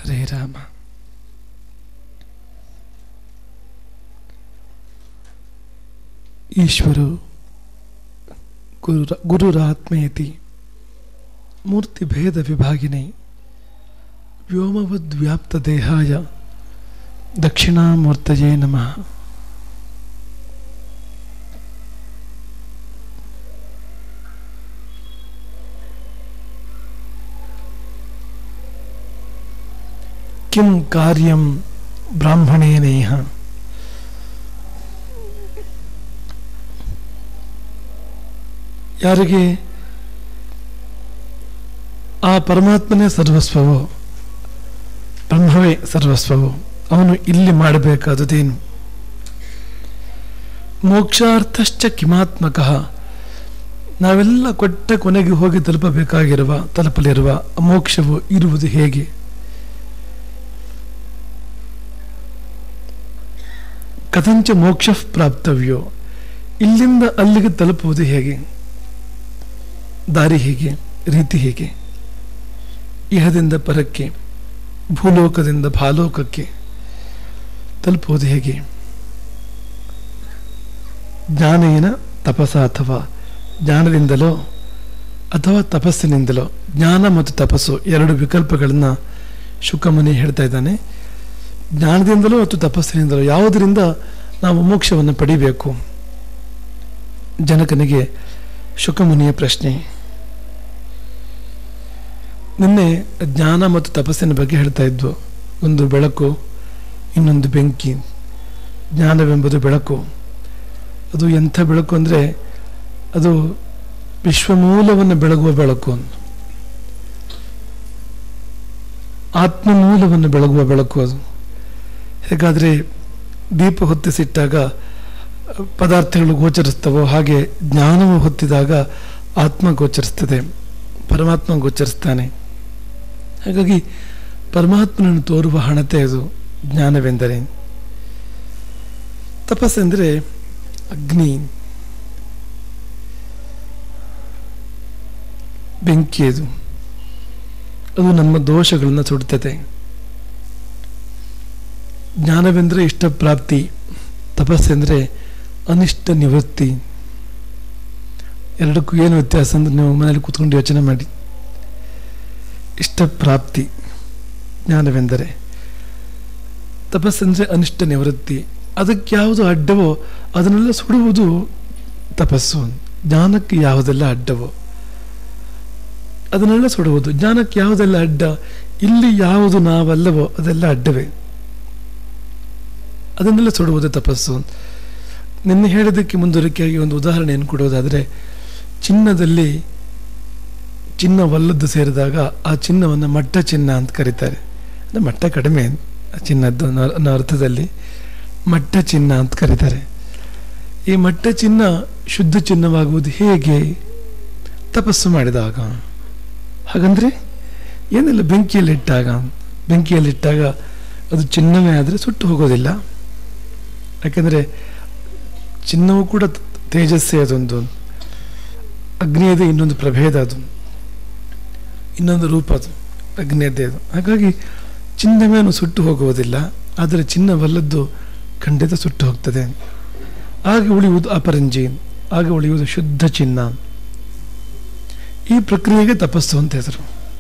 ಹರೇ ರಾಮ ಈಶ್ವರು ಗುರು ಗುರುರಾತ್ಮೇತಿ ಮೂರ್ತಿಭೇದ ವಿಭಾಗಿನಿ ವ್ಯೋಮವದ್ವ್ಯಾಪ್ತ ದೇಹಾಯ ದಕ್ಷಿಣಾಮೂರ್ತಯೇ ನಮಃ ಕಿಂ ಕಾರ್ಯಂ ಬ್ರಾಹ್ಮಣೇನೇಹ ಯಾರಿಗೆ ಆ ಪರಮಾತ್ಮನೇ ಸರ್ವಸ್ವವೋ ಬ್ರಹ್ಮವೇ ಸರ್ವಸ್ವವೋ ಅವನು ಇಲ್ಲಿ ಮಾಡಬೇಕಾದುದೇನು ಮೋಕ್ಷಾರ್ಥಶ್ಚ ಕಿಮಾತ್ಮಕ ನಾವೆಲ್ಲ ಕೊಟ್ಟ ಕೊನೆಗೆ ಹೋಗಿ ತಲುಪಬೇಕಾಗಿರುವ ತಲುಪಲಿರುವ ಮೋಕ್ಷವು ಇರುವುದು ಹೇಗೆ ಕಥಂಚ ಮೋಕ್ಷ ಪ್ರಾಪ್ತವ್ಯೋ ಇಲ್ಲಿಂದ ಅಲ್ಲಿಗೆ ತಲುಪುವುದು ಹೇಗೆ ದಾರಿ ಹೇಗೆ ರೀತಿ ಹೇಗೆ ಇಹದಿಂದ ಪರಕ್ಕೆ ಭೂಲೋಕದಿಂದ ಭಾಲೋಕಕ್ಕೆ ತಲುಪುವುದು ಹೇಗೆ ಜ್ಞಾನೇನ ತಪಸ ಅಥವಾ ಜ್ಞಾನದಿಂದಲೋ ಅಥವಾ ತಪಸ್ಸಿನಿಂದಲೋ ಜ್ಞಾನ ಮತ್ತು ತಪಸ್ಸು ಎರಡು ವಿಕಲ್ಪಗಳನ್ನು ಶುಕಮುನಿ ಹೇಳ್ತಾ ಇದ್ದಾನೆ ಜ್ಞಾನದಿಂದಲೋ ಮತ್ತು ತಪಸ್ಸಿನಿಂದಲೋ ಯಾವುದರಿಂದ ನಾವು ಮೋಕ್ಷವನ್ನು ಪಡಿಬೇಕು ಜನಕನಿಗೆ ಶುಕಮುನಿಯ ಪ್ರಶ್ನೆ ನಿನ್ನೆ ಜ್ಞಾನ ಮತ್ತು ತಪಸ್ಸಿನ ಬಗ್ಗೆ ಹೇಳ್ತಾ ಇದ್ವು ಒಂದು ಬೆಳಕು ಇನ್ನೊಂದು ಬೆಂಕಿ ಜ್ಞಾನವೆಂಬುದು ಬೆಳಕು ಅದು ಎಂಥ ಬೆಳಕು ಅಂದರೆ ಅದು ವಿಶ್ವಮೂಲವನ್ನು ಬೆಳಗುವ ಬೆಳಕು ಆತ್ಮಮೂಲವನ್ನು ಬೆಳಗುವ ಬೆಳಕು ಅದು ಹೇಗಾದರೆ ದೀಪ ಹೊತ್ತಿಸಿಟ್ಟಾಗ ಪದಾರ್ಥಗಳು ಗೋಚರಿಸ್ತವೋ ಹಾಗೆ ಜ್ಞಾನವು ಹೊತ್ತಿದಾಗ ಆತ್ಮ ಗೋಚರಿಸ್ತದೆ ಪರಮಾತ್ಮ ಗೋಚರಿಸ್ತಾನೆ ಹಾಗಾಗಿ ಪರಮಾತ್ಮನನ್ನು ತೋರುವ ಹಣತೆ ಅದು ಜ್ಞಾನವೆಂದರೆ ತಪಸ್ಸೆಂದರೆ ಅಗ್ನಿ ಬೆಂಕಿ ಅದು ಅದು ನಮ್ಮ ದೋಷಗಳನ್ನು ಸುಡುತ್ತದೆ ಜ್ಞಾನವೆಂದರೆ ಇಷ್ಟ ಪ್ರಾಪ್ತಿ ತಪಸ್ಸೆಂದರೆ ಅನಿಷ್ಟ ನಿವೃತ್ತಿ ಎರಡಕ್ಕೂ ಏನು ವ್ಯತ್ಯಾಸ ಅಂದರೆ ನೀವು ಮನೇಲಿ ಕೂತ್ಕೊಂಡು ಯೋಚನೆ ಮಾಡಿ ಇಷ್ಟ ಪ್ರಾಪ್ತಿ ಜ್ಞಾನವೆಂದರೆ ತಪಸ್ಸೆಂದರೆ ಅನಿಷ್ಟ ನಿವೃತ್ತಿ ಅದಕ್ಕೆ ಯಾವುದು ಅಡ್ಡವೋ ಅದನ್ನೆಲ್ಲ ಸುಡುವುದು ತಪಸ್ಸು ಜ್ಞಾನಕ್ಕೆ ಯಾವುದೆಲ್ಲ ಅಡ್ಡವೋ ಅದನ್ನೆಲ್ಲ ಸುಡುವುದು ಜ್ಞಾನಕ್ಕೆ ಯಾವುದೆಲ್ಲ ಅಡ್ಡ ಇಲ್ಲಿ ಯಾವುದು ನಾವಲ್ಲವೋ ಅದೆಲ್ಲ ಅಡ್ಡವೇ ಅದನ್ನೆಲ್ಲ ಸುಡುವುದು ತಪಸ್ಸು ನಿನ್ನೆ ಹೇಳಿದ್ದಕ್ಕೆ ಮುಂದುವರಿಕೆಯಾಗಿ ಒಂದು ಉದಾಹರಣೆಯನ್ನು ಕೊಡೋದಾದರೆ ಚಿನ್ನದಲ್ಲಿ ಚಿನ್ನವಲ್ಲದ್ದು ಸೇರಿದಾಗ ಆ ಚಿನ್ನವನ್ನು ಮಟ್ಟ ಚಿನ್ನ ಅಂತ ಕರೀತಾರೆ ಅಂದರೆ ಮಟ್ಟ ಕಡಿಮೆ ಆ ಚಿನ್ನದ್ದು ಅನ್ನೋ ಅನ್ನೋ ಅರ್ಥದಲ್ಲಿ ಮಟ್ಟ ಚಿನ್ನ ಅಂತ ಕರೀತಾರೆ ಈ ಮಟ್ಟ ಚಿನ್ನ ಶುದ್ಧ ಚಿನ್ನವಾಗುವುದು ಹೇಗೆ ತಪಸ್ಸು ಮಾಡಿದಾಗ ಹಾಗಂದ್ರೆ ಏನೆಲ್ಲ ಬೆಂಕಿಯಲ್ಲಿಟ್ಟಾಗ ಬೆಂಕಿಯಲ್ಲಿಟ್ಟಾಗ ಅದು ಚಿನ್ನವೇ ಆದರೆ ಸುಟ್ಟು ಹೋಗೋದಿಲ್ಲ ಯಾಕೆಂದರೆ ಚಿನ್ನವು ಕೂಡ ತೇಜಸ್ಸೇ ಅದೊಂದು ಅಗ್ನಿಯದೇ ಇನ್ನೊಂದು ಪ್ರಭೇದ ಅದು ಇನ್ನೊಂದು ರೂಪ ಅದು ಅಗ್ನಿಯದ್ದೇ ಅದು ಹಾಗಾಗಿ ಚಿನ್ನವೇನು ಸುಟ್ಟು ಹೋಗುವುದಿಲ್ಲ ಆದರೆ ಚಿನ್ನವಲ್ಲದ್ದು ಖಂಡಿತ ಸುಟ್ಟು ಹೋಗ್ತದೆ ಆಗ ಉಳಿಯುವುದು ಅಪರಂಜಿ ಆಗ ಉಳಿಯುವುದು ಶುದ್ಧ ಚಿನ್ನ ಈ ಪ್ರಕ್ರಿಯೆಗೆ ತಪಸ್ಸು ಅಂತ ಹೆಸರು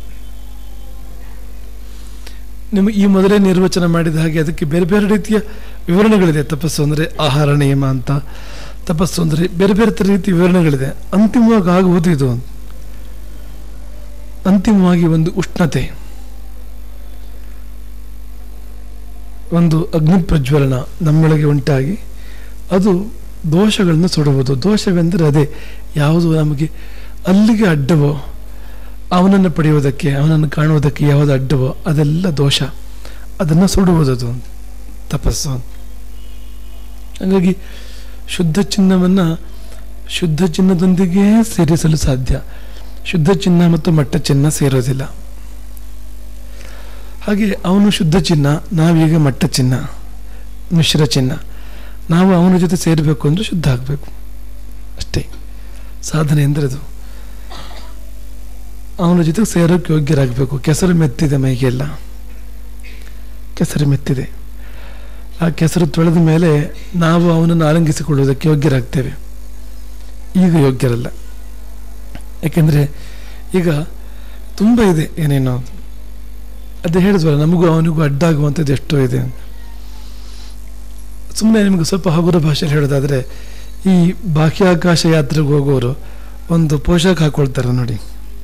ನಿಮಗೆ ಈ ಮೊದಲೇ ನಿರ್ವಚನ ಮಾಡಿದ ಹಾಗೆ ಅದಕ್ಕೆ ಬೇರೆ ಬೇರೆ ರೀತಿಯ ವಿವರಣೆಗಳಿದೆ ತಪಸ್ಸು ಅಂದರೆ ಆಹಾರ ನಿಯಮ ಅಂತ ತಪಸ್ಸು ಅಂದರೆ ಬೇರೆ ಬೇರೆ ಥರ ರೀತಿಯ ವಿವರಣೆಗಳಿದೆ ಅಂತಿಮವಾಗಿ ಆಗುವುದು ಇದು ಅಂತಿಮವಾಗಿ ಒಂದು ಉಷ್ಣತೆ ಒಂದು ಅಗ್ನಿ ಪ್ರಜ್ವಲನ ನಮ್ಮೊಳಗೆ ಉಂಟಾಗಿ ಅದು ದೋಷಗಳನ್ನು ಸುಡುವುದು ದೋಷವೆಂದರೆ ಅದೇ ಯಾವುದು ನಮಗೆ ಅಲ್ಲಿಗೆ ಅಡ್ಡವೋ ಅವನನ್ನು ಪಡೆಯುವುದಕ್ಕೆ ಅವನನ್ನು ಕಾಣುವುದಕ್ಕೆ ಯಾವುದು ಅಡ್ಡವೋ ಅದೆಲ್ಲ ದೋಷ ಅದನ್ನು ಸುಡುವುದದು ತಪಸ್ಸು ಹಾಗಾಗಿ ಶುದ್ಧ ಚಿನ್ನವನ್ನು ಶುದ್ಧ ಚಿನ್ನದೊಂದಿಗೆ ಸೇರಿಸಲು ಸಾಧ್ಯ ಶುದ್ಧ ಚಿನ್ನ ಮತ್ತು ಮಟ್ಟ ಚಿನ್ನ ಸೇರೋದಿಲ್ಲ ಹಾಗೆ ಅವನು ಶುದ್ಧ ಚಿನ್ನ ನಾವೀಗ ಮಟ್ಟ ಚಿನ್ನ ಮಿಶ್ರ ಚಿನ್ನ ನಾವು ಅವನ ಜೊತೆ ಸೇರಬೇಕು ಅಂದರೆ ಶುದ್ಧ ಆಗಬೇಕು ಅಷ್ಟೇ ಸಾಧನೆ ಅಂದರೆ ಅದು ಅವನ ಜೊತೆ ಸೇರೋಕ್ಕೆ ಯೋಗ್ಯರಾಗಬೇಕು ಕೆಸರು ಮೆತ್ತಿದೆ ಮೈಗೆಲ್ಲ ಕೆಸರು ಮೆತ್ತಿದೆ ಆ ಕೆಸರು ತೊಳೆದ ಮೇಲೆ ನಾವು ಅವನನ್ನು ಆಲಂಗಿಸಿಕೊಳ್ಳುವುದಕ್ಕೆ ಯೋಗ್ಯರಾಗ್ತೇವೆ ಈಗ ಯೋಗ್ಯರಲ್ಲ ಯಾಕೆಂದರೆ ಈಗ ತುಂಬ ಇದೆ ಏನೇನೋ ಅದೇ ಹೇಳಿದ್ವಲ್ಲ ನಮಗೂ ಅವನಿಗೂ ಅಡ್ಡಾಗುವಂಥದ್ದು ಎಷ್ಟೋ ಇದೆ ಸುಮ್ಮನೆ ನಿಮಗೆ ಸ್ವಲ್ಪ ಹಗುರ ಭಾಷೆಯಲ್ಲಿ ಹೇಳೋದಾದರೆ ಈ ಬಾಹ್ಯಾಕಾಶ ಯಾತ್ರೆಗೆ ಹೋಗೋರು ಒಂದು ಪೋಷಾಕ ಹಾಕೊಳ್ತಾರೆ ನೋಡಿ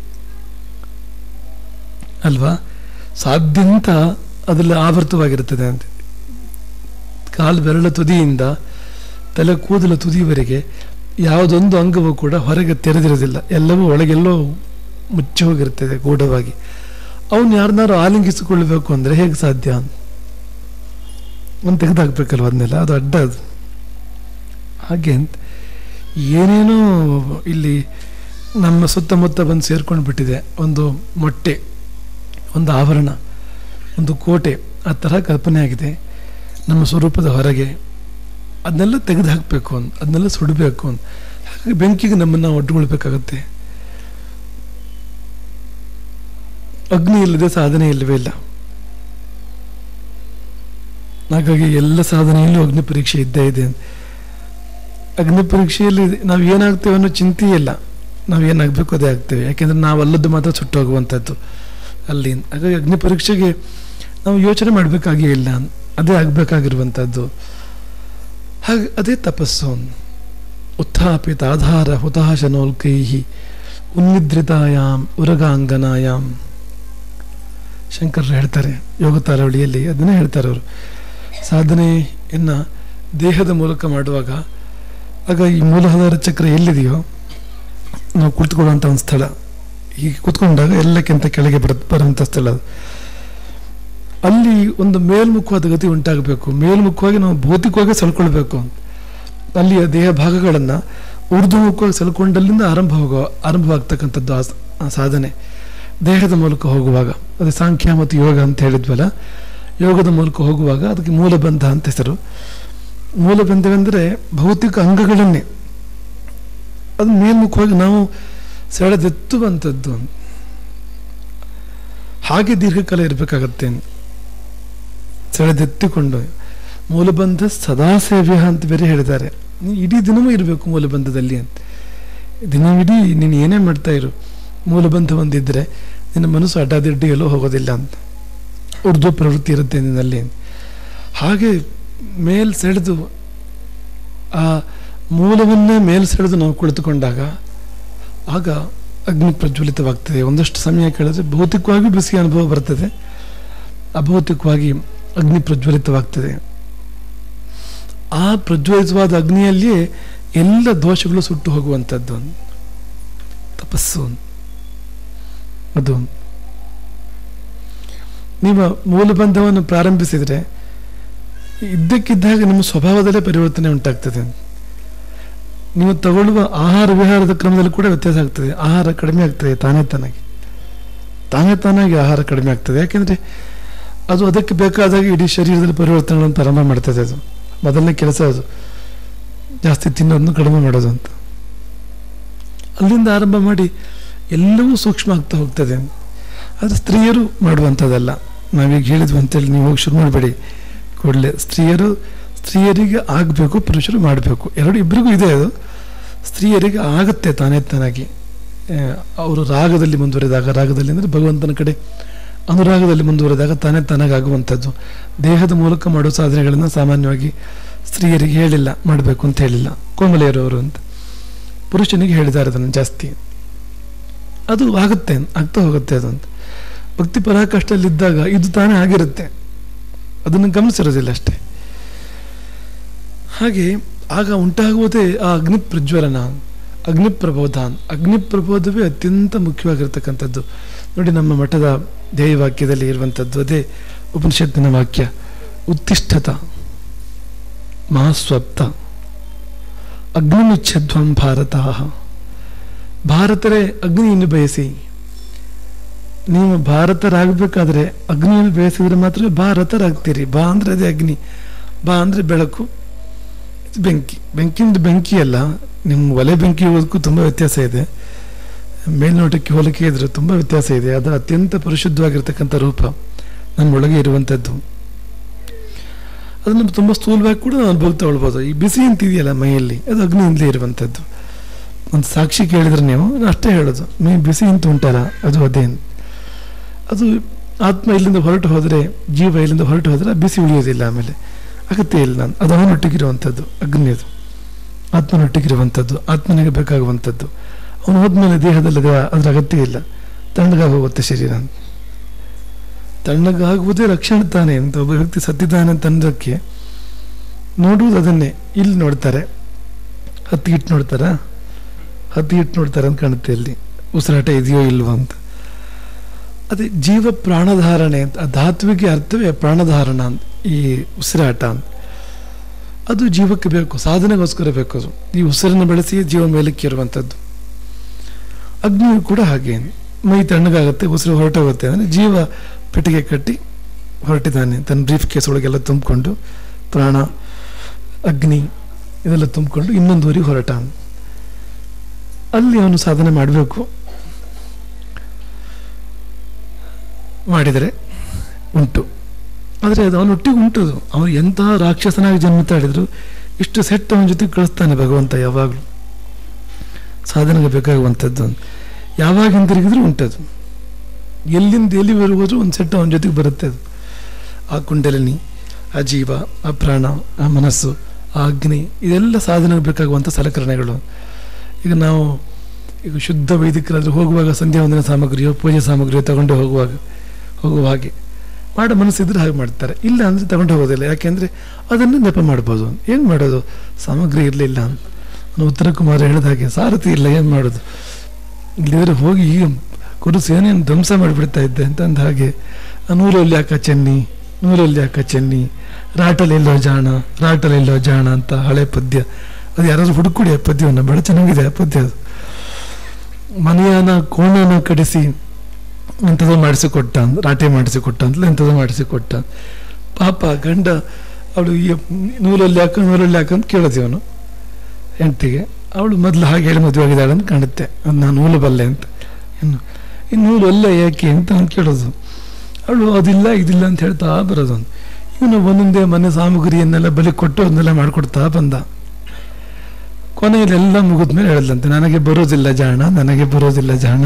ಅಲ್ವಾ ಸಾಧ್ಯಂತ ಅದರಲ್ಲಿ ಆವೃತವಾಗಿರುತ್ತದೆ ಅಂತ ಕಾಲು ಬೆರಳ ತುದಿಯಿಂದ ತಲೆ ಕೂದಲ ತುದಿಯವರೆಗೆ ಯಾವುದೊಂದು ಅಂಗವೂ ಕೂಡ ಹೊರಗೆ ತೆರೆದಿರೋದಿಲ್ಲ ಎಲ್ಲವೂ ಒಳಗೆಲ್ಲೋ ಮುಚ್ಚಿ ಹೋಗಿರ್ತದೆ ಗೂಢವಾಗಿ ಅವನು ಯಾರನ್ನಾರು ಆಲಿಂಗಿಸಿಕೊಳ್ಳಬೇಕು ಅಂದರೆ ಹೇಗೆ ಸಾಧ್ಯ ಒಂದು ತೆಗೆದಾಕ್ಬೇಕಲ್ವ ಅದನ್ನೆಲ್ಲ ಅದು ಅಡ್ಡ ಅದು ಹಾಗೆ ಅಂತ ಏನೇನೋ ಇಲ್ಲಿ ನಮ್ಮ ಸುತ್ತಮುತ್ತ ಬಂದು ಸೇರ್ಕೊಂಡು ಬಿಟ್ಟಿದೆ ಒಂದು ಮೊಟ್ಟೆ ಒಂದು ಆವರಣ ಒಂದು ಕೋಟೆ ಆ ಥರ ಕಲ್ಪನೆ ಆಗಿದೆ ನಮ್ಮ ಸ್ವರೂಪದ ಹೊರಗೆ ಅದನ್ನೆಲ್ಲ ತೆಗೆದು ಹಾಕಬೇಕು ಅಂತ ಅದನ್ನೆಲ್ಲ ಸುಡಬೇಕು ಅಂತ ಹಾಗಾಗಿ ಬೆಂಕಿಗೆ ನಮ್ಮನ್ನು ಒಡ್ಡುಗೊಳ್ಬೇಕಾಗತ್ತೆ ಅಗ್ನಿ ಇಲ್ಲದೆ ಸಾಧನೆ ಇಲ್ಲವೇ ಇಲ್ಲ ಹಾಗಾಗಿ ಎಲ್ಲ ಸಾಧನೆಯಲ್ಲೂ ಅಗ್ನಿ ಪರೀಕ್ಷೆ ಇದ್ದೇ ಇದೆ ಅಗ್ನಿ ಪರೀಕ್ಷೆಯಲ್ಲಿ ನಾವು ಏನಾಗ್ತೇವೆ ಅನ್ನೋ ಚಿಂತೆ ಇಲ್ಲ ನಾವು ಏನಾಗಬೇಕು ಅದೇ ಆಗ್ತೇವೆ ಯಾಕೆಂದರೆ ನಾವು ಅಲ್ಲದ್ದು ಮಾತ್ರ ಸುಟ್ಟೋಗುವಂಥದ್ದು ಅಲ್ಲಿ ಹಾಗಾಗಿ ಅಗ್ನಿ ಪರೀಕ್ಷೆಗೆ ನಾವು ಯೋಚನೆ ಮಾಡಬೇಕಾಗೇ ಇಲ್ಲ ಅದೇ ಆಗಬೇಕಾಗಿರುವಂಥದ್ದು ಹಾಗೆ ಅದೇ ತಪಸ್ಸು ಉತ್ಥಾಪಿತ ಆಧಾರ ಹುತಾಶನೋಲ್ಕೈ ಉನ್ನಿದ್ರಿತಾಯಾಮ್ ಉರಗಾಂಗನಾಯಾಮ್ ಶಂಕರರು ಹೇಳ್ತಾರೆ ಯೋಗ ತಾರಾವಳಿಯಲ್ಲಿ ಅದನ್ನೇ ಹೇಳ್ತಾರೆ ಅವರು ಸಾಧನೆಯನ್ನು ದೇಹದ ಮೂಲಕ ಮಾಡುವಾಗ ಆಗ ಈ ಮೂಲಾಧಾರ ಚಕ್ರ ಎಲ್ಲಿದೆಯೋ ನಾವು ಕುಳಿತುಕೊಳ್ಳುವಂಥ ಒಂದು ಸ್ಥಳ ಹೀಗೆ ಕೂತ್ಕೊಂಡಾಗ ಎಲ್ಲಕ್ಕಿಂತ ಕೆಳಗೆ ಬರ ಬರುವಂಥ ಸ್ಥಳ ಅದು ಅಲ್ಲಿ ಒಂದು ಮೇಲ್ಮುಖವಾದ ಗತಿ ಉಂಟಾಗಬೇಕು ಮೇಲ್ಮುಖವಾಗಿ ನಾವು ಭೌತಿಕವಾಗಿ ಸೆಳ್ಕೊಳ್ಬೇಕು ಅಲ್ಲಿಯ ದೇಹ ಭಾಗಗಳನ್ನು ಊರ್ಧ್ವಮುಖವಾಗಿ ಸೆಳ್ಕೊಂಡಲ್ಲಿಂದ ಆರಂಭ ಹೋಗೋ ಆರಂಭವಾಗ್ತಕ್ಕಂಥದ್ದು ಆ ಸ- ಆ ಸಾಧನೆ ದೇಹದ ಮೂಲಕ ಹೋಗುವಾಗ ಅದು ಸಾಂಖ್ಯ ಮತ್ತು ಯೋಗ ಅಂತ ಹೇಳಿದ್ವಲ್ಲ ಯೋಗದ ಮೂಲಕ ಹೋಗುವಾಗ ಅದಕ್ಕೆ ಮೂಲಬಂಧ ಅಂತ ಹೆಸರು ಮೂಲಬಂಧವೆಂದರೆ ಭೌತಿಕ ಅಂಗಗಳನ್ನೇ ಅದು ಮೇಲ್ಮುಖವಾಗಿ ನಾವು ಸೆಳೆದೆತ್ತುವಂಥದ್ದು ಹಾಗೆ ದೀರ್ಘಕಾಲ ಇರಬೇಕಾಗತ್ತೆ ಸೆಳೆದೆತ್ತಿಕೊಂಡು ಮೂಲಬಂಧ ಸದಾ ಸೇವ್ಯ ಅಂತ ಬೇರೆ ಹೇಳಿದ್ದಾರೆ ನೀ ಇಡೀ ದಿನವೂ ಇರಬೇಕು ಮೂಲಬಂಧದಲ್ಲಿ ಅಂತ ದಿನವಿಡೀ ನೀನು ಏನೇ ಮಾಡ್ತಾ ಇರು ಮೂಲಬಂಧ ಒಂದಿದ್ದರೆ ನಿನ್ನ ಮನಸ್ಸು ಅಡ್ಡಾದಿಡ್ಡಿ ಎಲ್ಲೋ ಹೋಗೋದಿಲ್ಲ ಅಂತ ಉರ್ದು ಪ್ರವೃತ್ತಿ ಇರುತ್ತೆ ನಿನ್ನಲ್ಲಿ ಹಾಗೆ ಮೇಲ್ ಸೆಳೆದು ಆ ಮೂಲವನ್ನೇ ಮೇಲ್ ಸೆಳೆದು ನಾವು ಕುಳಿತುಕೊಂಡಾಗ ಆಗ ಅಗ್ನಿ ಪ್ರಜ್ವಲಿತವಾಗ್ತದೆ ಒಂದಷ್ಟು ಸಮಯ ಕೇಳಿದ್ರೆ ಭೌತಿಕವಾಗಿ ಬಿಸಿ ಅನುಭವ ಬರ್ತದೆ ಅಭೌತಿಕವಾಗಿ ಅಗ್ನಿ ಪ್ರಜ್ವಲಿತವಾಗ್ತದೆ ಆ ಪ್ರಜ್ವಲಿತವಾದ ಅಗ್ನಿಯಲ್ಲಿಯೇ ಎಲ್ಲ ದೋಷಗಳು ಸುಟ್ಟು ಹೋಗುವಂಥದ್ದು ತಪಸ್ಸು ಅದು ನೀವು ಮೂಲಬಂಧವನ್ನು ಪ್ರಾರಂಭಿಸಿದರೆ ಇದ್ದಕ್ಕಿದ್ದಾಗ ನಿಮ್ಮ ಸ್ವಭಾವದಲ್ಲೇ ಪರಿವರ್ತನೆ ಉಂಟಾಗ್ತದೆ ನೀವು ತಗೊಳ್ಳುವ ಆಹಾರ ವಿಹಾರದ ಕ್ರಮದಲ್ಲಿ ಕೂಡ ವ್ಯತ್ಯಾಸ ಆಗ್ತದೆ ಆಹಾರ ಕಡಿಮೆ ಆಗ್ತದೆ ತಾನೇ ತಾನಾಗಿ ತಾನೇ ತಾನಾಗಿ ಆಹಾರ ಕಡಿಮೆ ಆಗ್ತದೆ ಯಾಕೆಂದರೆ ಅದು ಅದಕ್ಕೆ ಬೇಕಾದಾಗ ಇಡೀ ಶರೀರದಲ್ಲಿ ಪರಿವರ್ತನೆಗಳನ್ನು ಪ್ರಾರಂಭ ಮಾಡ್ತದೆ ಅದು ಮೊದಲನೇ ಕೆಲಸ ಅದು ಜಾಸ್ತಿ ತಿನ್ನೋದನ್ನು ಕಡಿಮೆ ಮಾಡೋದು ಅಂತ ಅಲ್ಲಿಂದ ಆರಂಭ ಮಾಡಿ ಎಲ್ಲವೂ ಸೂಕ್ಷ್ಮ ಆಗ್ತಾ ಹೋಗ್ತದೆ ಆದರೆ ಸ್ತ್ರೀಯರು ಮಾಡುವಂಥದ್ದಲ್ಲ ನಾವೀಗ ಹೇಳಿದ್ವಿ ಅಂತೇಳಿ ನೀವು ಹೋಗಿ ಶುರು ಮಾಡಬೇಡಿ ಕೂಡಲೇ ಸ್ತ್ರೀಯರು ಸ್ತ್ರೀಯರಿಗೆ ಆಗಬೇಕು ಪುರುಷರು ಮಾಡಬೇಕು ಎರಡು ಇಬ್ಬರಿಗೂ ಇದೆ ಅದು ಸ್ತ್ರೀಯರಿಗೆ ಆಗುತ್ತೆ ತಾನೇ ತಾನಾಗಿ ಆ, ಅವರು ರಾಗದಲ್ಲಿ ಮುಂದುವರೆದಾಗ ರಾಗದಲ್ಲಿ ಅಂದರೆ ಭಗವಂತನ ಕಡೆ ಅನುರಾಗದಲ್ಲಿ ಮುಂದುವರೆದಾಗ ತಾನೇ ತಾನಾಗಿ ಆಗುವಂಥದ್ದು ದೇಹದ ಮೂಲಕ ಮಾಡೋ ಸಾಧನೆಗಳನ್ನು ಸಾಮಾನ್ಯವಾಗಿ ಸ್ತ್ರೀಯರಿಗೆ ಹೇಳಿಲ್ಲ ಮಾಡಬೇಕು ಅಂತ ಹೇಳಿಲ್ಲ ಕೋಮಲೆಯರವರು ಅಂತ ಪುರುಷನಿಗೆ ಹೇಳಿದ್ದಾರೆ ಅದನ್ನು ಜಾಸ್ತಿ ಅದು ಆಗುತ್ತೆ ಆಗ್ತಾ ಹೋಗುತ್ತೆ ಅದು ಅಂತ ಭಕ್ತಿ ಪರಾಕಾಷ್ಠದಲ್ಲಿದ್ದಾಗ ಇದು ತಾನೇ ಆಗಿರುತ್ತೆ ಅದನ್ನು ಗಮನಿಸಿರೋದಿಲ್ಲ ಅಷ್ಟೇ ಹಾಗೆ ಆಗ ಉಂಟಾಗುವುದೇ ಆ ಅಗ್ನಿ ಪ್ರಜ್ವಲನ ಅಗ್ನಿ ಪ್ರಬೋಧಾನ್ ಅಗ್ನಿ ಪ್ರಬೋಧವೇ ಅತ್ಯಂತ ಮುಖ್ಯವಾಗಿರ್ತಕ್ಕಂಥದ್ದು ನೋಡಿ ನಮ್ಮ ಮಠದ ಧ್ಯೇಯ ವಾಕ್ಯದಲ್ಲಿ ಇರುವಂಥದ್ದು ಅದೇ ಉಪನಿಷತ್ತಿನ ವಾಕ್ಯ ಉತ್ತಿಷ್ಠತ ಮಹಾಸ್ವಪ್ತ ಅಗ್ನಿಮುಚ್ಛಧ್ವಂ ಭಾರತ ಭಾರತರೇ ಅಗ್ನಿಯನ್ನು ಬಯಸಿ ನೀವು ಭಾರತರಾಗಬೇಕಾದ್ರೆ ಅಗ್ನಿಯನ್ನು ಬಯಸಿದ್ರೆ ಮಾತ್ರ ಭಾರತರಾಗ್ತೀರಿ ಬಾ ಅಂದರೆ ಅದೇ ಅಗ್ನಿ ಬಾ ಅಂದರೆ ಬೆಳಕು ಇದು ಬೆಂಕಿ ಬೆಂಕಿಯಿಂದ ಬೆಂಕಿ ಅಲ್ಲ ನಿಮ್ಮ ಒಲೆ ಬೆಂಕಿ ಹೋಗೋದಕ್ಕೂ ತುಂಬ ವ್ಯತ್ಯಾಸ ಇದೆ ಮೇಲ್ನೋಟಕ್ಕೆ ಹೋಲಿಕೆ ಇದ್ರೆ ತುಂಬ ವ್ಯತ್ಯಾಸ ಇದೆ ಅದರ ಅತ್ಯಂತ ಪರಿಶುದ್ಧವಾಗಿರ್ತಕ್ಕಂಥ ರೂಪ ನಮ್ಮೊಳಗೆ ಇರುವಂಥದ್ದು ಅದನ್ನು ತುಂಬ ಸ್ಥೂಲವಾಗಿ ಕೂಡ ನಾವು ಅನುಭವ ತಗೊಳ್ಬೋದು ಈ ಬಿಸಿ ಅಂತ ಇದೆಯಲ್ಲ ಮೈಯಲ್ಲಿ ಅದು ಅಗ್ನಿಯಿಂದಲೇ ಇರುವಂಥದ್ದು ಒಂದು ಸಾಕ್ಷಿ ಕೇಳಿದ್ರೆ ನೀವು ನಾನು ಅಷ್ಟೇ ಹೇಳೋದು ಮೈ ಬಿಸಿ ಅಂತ ಉಂಟಲ್ಲ ಅದು ಅದೇ ಅದು ಆತ್ಮ ಇಲ್ಲಿಂದ ಹೊರಟು ಹೋದರೆ ಜೀವ ಇಲ್ಲಿಂದ ಹೊರಟು ಹೋದರೆ ಆ ಬಿಸಿ ಉಳಿಯೋದಿಲ್ಲ ಆಮೇಲೆ ಅಗತ್ಯ ಇಲ್ಲ ನಾನು ಅದು ಅವನೊಟ್ಟಿಗಿರುವಂಥದ್ದು ಅಗ್ನಿ ಅದು ಆತ್ಮನೊಟ್ಟಿಗಿರುವಂಥದ್ದು ಆತ್ಮನಿಗೆ ಬೇಕಾಗುವಂಥದ್ದು ಅವನು ಹೋದ್ಮೇಲೆ ದೇಹದಲ್ಲಿ ಅದು- ಅದ್ರ ಅಗತ್ಯ ಇಲ್ಲ ತಣ್ಣಗಾಗಿ ಹೋಗುತ್ತೆ ಶರೀರ ಅಂತ ತಣ್ಣಗಾಗುವುದೇ ರಕ್ಷಣೆ ತಾನೆ ಅಂತ ಒಬ್ಬ ವ್ಯಕ್ತಿ ಸತ್ತಿದ್ದಾನೆ ಅಂತ ಅನ್ನೋದಕ್ಕೆ ನೋಡುವುದು ಅದನ್ನೇ ಇಲ್ಲಿ ನೋಡ್ತಾರೆ ಹತ್ತಿ ಇಟ್ಟು ನೋಡ್ತಾರ ಹತ್ತಿ ಇಟ್ಟು ನೋಡ್ತಾರೆ ಅಂತ ಕಾಣುತ್ತೆ ಇಲ್ಲಿ ಉಸಿರಾಟ ಇದೆಯೋ ಇಲ್ವೋ ಅಂತ ಅದೇ ಜೀವ ಪ್ರಾಣಧಾರಣೆ ಅಂತ ಆ ಧಾತುವಿಗೆ ಅರ್ಥವೇ ಪ್ರಾಣಧಾರಣ ಅಂತ ಈ ಉಸಿರಾಟ ಅಂತ ಅದು ಜೀವಕ್ಕೆ ಬೇಕು ಸಾಧನೆಗೋಸ್ಕರ ಬೇಕು ಅದು ಈ ಉಸಿರನ್ನು ಬೆಳೆಸಿ ಜೀವ ಮೇಲಕ್ಕೆ ಇರುವಂಥದ್ದು ಅಗ್ನಿಯು ಕೂಡ ಹಾಗೆ ಮೈ ತಣ್ಣಗಾಗುತ್ತೆ ಉಸಿರು ಹೊರಟೋಗುತ್ತೆ ಅಂದರೆ ಜೀವ ಪೆಟ್ಟಿಗೆ ಕಟ್ಟಿ ಹೊರಟಿದ್ದಾನೆ ತನ್ನ ಬ್ರೀಫ್ ಕೇಸ್ ಒಳಗೆಲ್ಲ ತುಂಬಿಕೊಂಡು ಪ್ರಾಣ ಅಗ್ನಿ ಇದೆಲ್ಲ ತುಂಬಿಕೊಂಡು ಇನ್ನೊಂದು ಊರಿಗೆ ಹೊರಟ ಅಲ್ಲಿ ಅವನು ಸಾಧನೆ ಮಾಡಬೇಕು ಮಾಡಿದರೆ ಉಂಟು ಆದರೆ ಅದು ಅವನೊಟ್ಟಿಗೆ ಉಂಟು ಅದು. ಅವನು ಎಂತಹ ರಾಕ್ಷಸನಾಗಿ ಜನ್ಮ ತಾಳಿದ್ರು ಇಷ್ಟು ಸೆಟ್ ಅವನ ಜೊತೆ ಕಳಿಸ್ತಾನೆ ಭಗವಂತ ಯಾವಾಗಲೂ ಸಾಧನೆಗೆ ಬೇಕಾಗುವಂಥದ್ದು ಅಂತ. ಯಾವಾಗ ಹಿಂದಿರುಗಿದ್ರೂ ಉಂಟದು ಎಲ್ಲಿಂದ ಎಲ್ಲಿ ಬರುವುದು ಒಂದು ಸೆಟ್ ಅವನ ಜೊತೆಗೆ ಬರುತ್ತೆ ಅದು ಆ ಕುಂಡಲಿನಿ ಆ ಜೀವ ಆ ಪ್ರಾಣ ಆ ಮನಸ್ಸು ಆ ಅಗ್ನಿ ಇದೆಲ್ಲ ಸಾಧನೆಗೆ ಬೇಕಾಗುವಂಥ ಸಲಕರಣೆಗಳು ಈಗ ನಾವು ಈಗ ಶುದ್ಧ ವೈದಿಕರಾದರೂ ಹೋಗುವಾಗ ಸಂಧ್ಯಾ ವಂದನ ಸಾಮಗ್ರಿಯೋ ಪೂಜೆ ಸಾಮಗ್ರಿಯೋ ತಗೊಂಡು ಹೋಗುವಾಗ ಹೋಗುವ ಹಾಗೆ ಮಾಡೋ ಮನಸ್ಸಿದ್ರೆ ಹಾಗೆ ಮಾಡ್ತಾರೆ ಇಲ್ಲ ಅಂದರೆ ತಗೊಂಡು ಹೋಗೋದಿಲ್ಲ ಯಾಕೆಂದರೆ ಅದನ್ನು ನೆಪ ಮಾಡ್ಬೋದು ಏನು ಮಾಡೋದು ಸಾಮಗ್ರಿ ಇರಲಿಲ್ಲ ಅಂತ ನಾನು ಉತ್ತರ ಕುಮಾರ ಹೇಳಿದ ಹಾಗೆ ಸಾರಥಿ ಇಲ್ಲ ಏನು ಮಾಡೋದು ಇಲ್ಲಿದ್ರೆ ಹೋಗಿ ಈಗ ಕುರು ಸೇನೆಯನ್ನು ಧ್ವಂಸ ಮಾಡಿಬಿಡ್ತಾ ಇದ್ದೆ ಅಂತ ಅಂದ ಹಾಗೆ ಆ ನೂರಲ್ಲಿ ಯಾಕ ಚೆನ್ನಿ ನೂರಲ್ಲಿ ಯಾಕ ಚೆನ್ನಿ ರಾಟಲೆಲ್ಲೋ ಜಾಣ ರಾಟಲೆಲ್ಲೋ ಜಾಣ ಅಂತ ಹಳೆ ಪದ್ಯ ಅದು ಯಾರಾದ್ರೂ ಹುಡುಕೊಡಿ ಆ ಪದ್ಯವನ್ನು ಬಹಳ ಚೆನ್ನಾಗಿದೆ ಆ ಪದ್ಯ ಅದು ಮನೆಯನ ಕೋಣನ ಕಡಿಸಿ ಎಂಥದೋ ಮಾಡಿಸಿಕೊಟ್ಟ ಅಂದ್ ರಾಟೆ ಮಾಡಿಸಿಕೊಟ್ಟ ಅಂತಲೇ ಎಂಥದೋ ಮಾಡಿಸಿಕೊಟ್ಟ ಪಾಪ ಗಂಡ ಅವಳು ಈ ನೂಲಲ್ಲಿ ಯಾಕ ನೂಲಲ್ಲಿ ಯಾಕ ಅಂತ ಕೇಳೋದಿವನು ಹೆಂಡತಿಗೆ ಅವಳು ಮೊದಲು ಹಾಗೆ ಹೇಳಿ ಮದುವೆ ಆಗಿದ್ದಾಳೆ ಅಂತ ಕಾಣುತ್ತೆ ಅದು ನಾನು ನೂಲು ಬಲ್ಲೆ ಅಂತ ಇನ್ನು ಈ ನೂಲು ಅಲ್ಲ ಯಾಕೆ ಅಂತ ಅವ್ನು ಕೇಳೋದು ಅವಳು ಅದಿಲ್ಲ ಇದಿಲ್ಲ ಅಂತ ಹೇಳ್ತಾ ಬರೋದು ಅವ್ನು. ಇವನು ಒಂದೊಂದೇ ಮನೆ ಸಾಮಗ್ರಿಯನ್ನೆಲ್ಲ ಬಲಿ ಕೊಟ್ಟು ಅದನ್ನೆಲ್ಲ ಮಾಡಿಕೊಡ್ತಾ ಬಂದ ಕೊನೆಯಲ್ಲಿ ಎಲ್ಲ ಮುಗಿದ್ಮೇಲೆ ಹೇಳದಂತೆ ನನಗೆ ಬರೋದಿಲ್ಲ ಜಾಣ ನನಗೆ ಬರೋದಿಲ್ಲ ಜಾಣ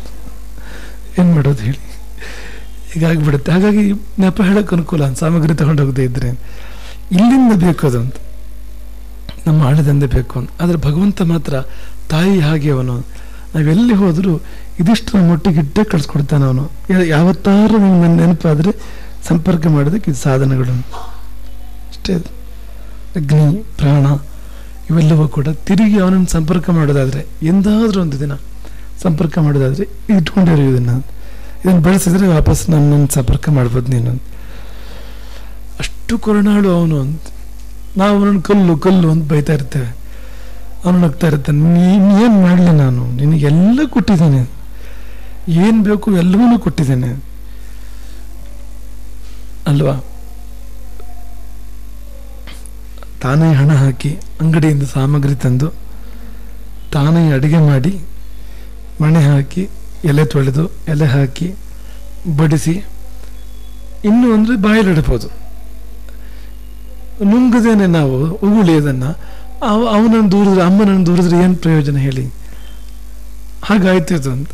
ಏನು ಮಾಡೋದು ಹೇಳಿ ಹೀಗಾಗ್ಬಿಡುತ್ತೆ ಹಾಗಾಗಿ ನೆಪ ಹೇಳಕ್ಕೆ ಅನುಕೂಲ ಅಂತ ಸಾಮಗ್ರಿ ತಗೊಂಡು ಹೋಗದೆ ಇದ್ರೆ ಇಲ್ಲಿಂದ ಬೇಕು ಅದು ಅಂತ ನಮ್ಮ ಆಳದಿಂದ ಬೇಕು ಅಂತ ಆದರೆ ಭಗವಂತ ಮಾತ್ರ ತಾಯಿ ಹಾಗೆ ಅವನು ನಾವೆಲ್ಲಿ ಹೋದರೂ ಇದಿಷ್ಟು ನಮ್ಮ ಒಟ್ಟಿಗೆ ಇಟ್ಟೇ ಕಳಿಸ್ಕೊಡ್ತಾನೆ ಅವನು ಯಾ- ಯಾವತ್ತಾರು ನಿಮ್ಗೆ ನನ್ನ ನೆನಪಾದರೆ ಸಂಪರ್ಕ ಮಾಡೋದಕ್ಕೆ ಇದು ಸಾಧನಗಳು ಅಷ್ಟೇ ಅದು. ಅಗ್ನಿ ಪ್ರಾಣ ಇವೆಲ್ಲವೂ ಕೂಡ ತಿರುಗಿ ಅವನನ್ನು ಸಂಪರ್ಕ ಮಾಡೋದಾದರೆ ಎಂದಾದರೂ ಒಂದು ದಿನ ಸಂಪರ್ಕ ಮಾಡೋದಾದರೆ ಇಟ್ಕೊಂಡಿರೋ ಇದನ್ನು ಇದನ್ನು ಬಳಸಿದ್ರೆ ವಾಪಸ್ ನನ್ನನ್ನು ಸಂಪರ್ಕ ಮಾಡ್ಬೋದು ನೀನು ಅಂತ. ಅಷ್ಟು ಕರುಣಾಳು ಅವನು ಅಂತ ನಾವು ಅವನನ್ನು ಕಲ್ಲು ಕಲ್ಲು ಅಂತ ಬೈತಾ ಇರ್ತೇವೆ ಅವನು ನಗ್ತಾ ಇರ್ತಾನೆ ನೀನು ಏನು ಮಾಡಲಿ ನಾನು ನಿನಗೆಲ್ಲ ಕೊಟ್ಟಿದ್ದೇನೆ ಏನು ಬೇಕು ಎಲ್ಲವನ್ನೂ ಕೊಟ್ಟಿದ್ದೇನೆ ಅಲ್ವಾ ತಾನೇ ಹಣ ಹಾಕಿ ಅಂಗಡಿಯಿಂದ ಸಾಮಗ್ರಿ ತಂದು ತಾನೇ ಅಡುಗೆ ಮಾಡಿ ಮಣೆ ಹಾಕಿ ಎಲೆ ತೊಳೆದು ಎಲೆ ಹಾಕಿ ಬಡಿಸಿ ಇನ್ನು ಅಂದರೆ ಬಾಯಲ್ಲಿ ಇಡ್ಬೋದು ನುಂಗದೇನೆ ನಾವು ಉಗುಳಿ ಅದನ್ನು ಅವ ಅವನನ್ನು ದೂರಿದ್ರೆ ಅಮ್ಮನನ್ನು ದೂರಿದ್ರೆ ಏನು ಪ್ರಯೋಜನ ಹೇಳಿ ಹಾಗಾಯ್ತು ಇದು ಅಂತ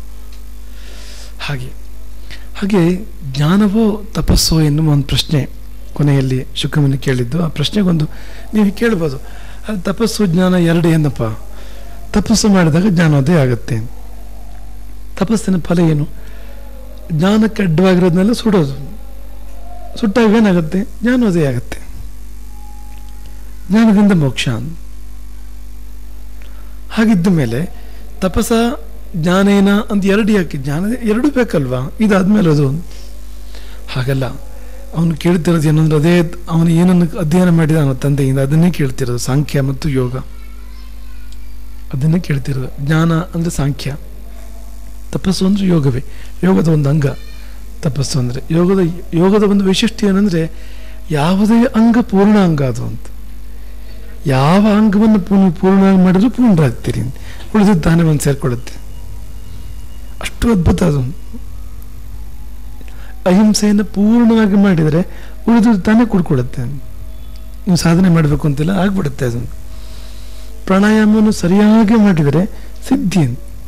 ಹಾಗೆ ಹಾಗೆ ಜ್ಞಾನವೋ ತಪಸ್ಸೋ ಎನ್ನುವ ಒಂದು ಪ್ರಶ್ನೆ ಕೊನೆಯಲ್ಲಿ ಶುಕಮುನಿ ಕೇಳಿದ್ದು ಆ ಪ್ರಶ್ನೆಗೊಂದು ನೀವು ಕೇಳ್ಬೋದು ಅದು ತಪಸ್ಸು ಜ್ಞಾನ ಎರಡು ಏನಪ್ಪ ತಪಸ್ಸು ಮಾಡಿದಾಗ ಜ್ಞಾನೋದಯ ಆಗುತ್ತೆ ತಪಸ್ಸಿನ ಫಲ ಏನು ಜ್ಞಾನಕ್ಕೆ ಅಡ್ಡವಾಗಿರೋದನ್ನೆಲ್ಲ ಸುಡೋದು ಸುಟ್ಟಾಗ ಏನಾಗುತ್ತೆ ಜ್ಞಾನೋದಯ ಆಗುತ್ತೆ ಜ್ಞಾನದಿಂದ ಮೋಕ್ಷ ಅಂತ. ಹಾಗಿದ್ದ ಮೇಲೆ ತಪಸ ಜ್ಞಾನೇನ ಅಂತ ಎರಡು ಯಾಕೆ ಜ್ಞಾನ ಎರಡು ಬೇಕಲ್ವಾ ಇದಾದ್ಮೇಲೆ ಅದು ಹಾಗಲ್ಲ ಅವನು ಕೇಳ್ತಿರೋದು ಏನಂದ್ರೆ ಅದೇ ಅವನು ಏನನ್ನು ಅಧ್ಯಯನ ಮಾಡಿದ ಅವನ ತಂದೆಯಿಂದ ಅದನ್ನೇ ಕೇಳ್ತಿರೋದು ಸಾಂಖ್ಯ ಮತ್ತು ಯೋಗ ಅದನ್ನೇ ಕೇಳ್ತಿರೋದು ಜ್ಞಾನ ಅಂದರೆ ಸಾಂಖ್ಯ ತಪಸ್ಸು ಅಂದರೆ ಯೋಗವೇ ಯೋಗದ ಒಂದು ಅಂಗ ತಪಸ್ಸು ಅಂದರೆ ಯೋಗದ ಯೋಗದ ಒಂದು ವೈಶಿಷ್ಟ್ಯ ಏನಂದರೆ ಯಾವುದೇ ಅಂಗ ಪೂರ್ಣ ಅಂಗ ಅದು ಅಂತ ಯಾವ ಅಂಗವನ್ನು ಪೂರ್ಣ ಪೂರ್ಣವಾಗಿ ಮಾಡಿದ್ರು ಪೂರ್ಣರಾಗ್ತೀರಿ ಉಳಿದಿದ್ದು ತಾನೇ ಒಂದು ಸೇರ್ಕೊಳ್ಳುತ್ತೆ ಅಷ್ಟು ಅದ್ಭುತ ಅದು ಅಹಿಂಸೆಯನ್ನು ಪೂರ್ಣವಾಗಿ ಮಾಡಿದರೆ ಉಳಿದು ತಾನೇ ಕುಡ್ಕೊಡುತ್ತೆ ನೀವು ಸಾಧನೆ ಮಾಡಬೇಕು ಅಂತಿಲ್ಲ ಆಗ್ಬಿಡುತ್ತೆ ಅದನ್ನು ಪ್ರಾಣಾಯಾಮವನ್ನು ಸರಿಯಾಗಿ ಮಾಡಿದರೆ ಸಿದ್ಧಿ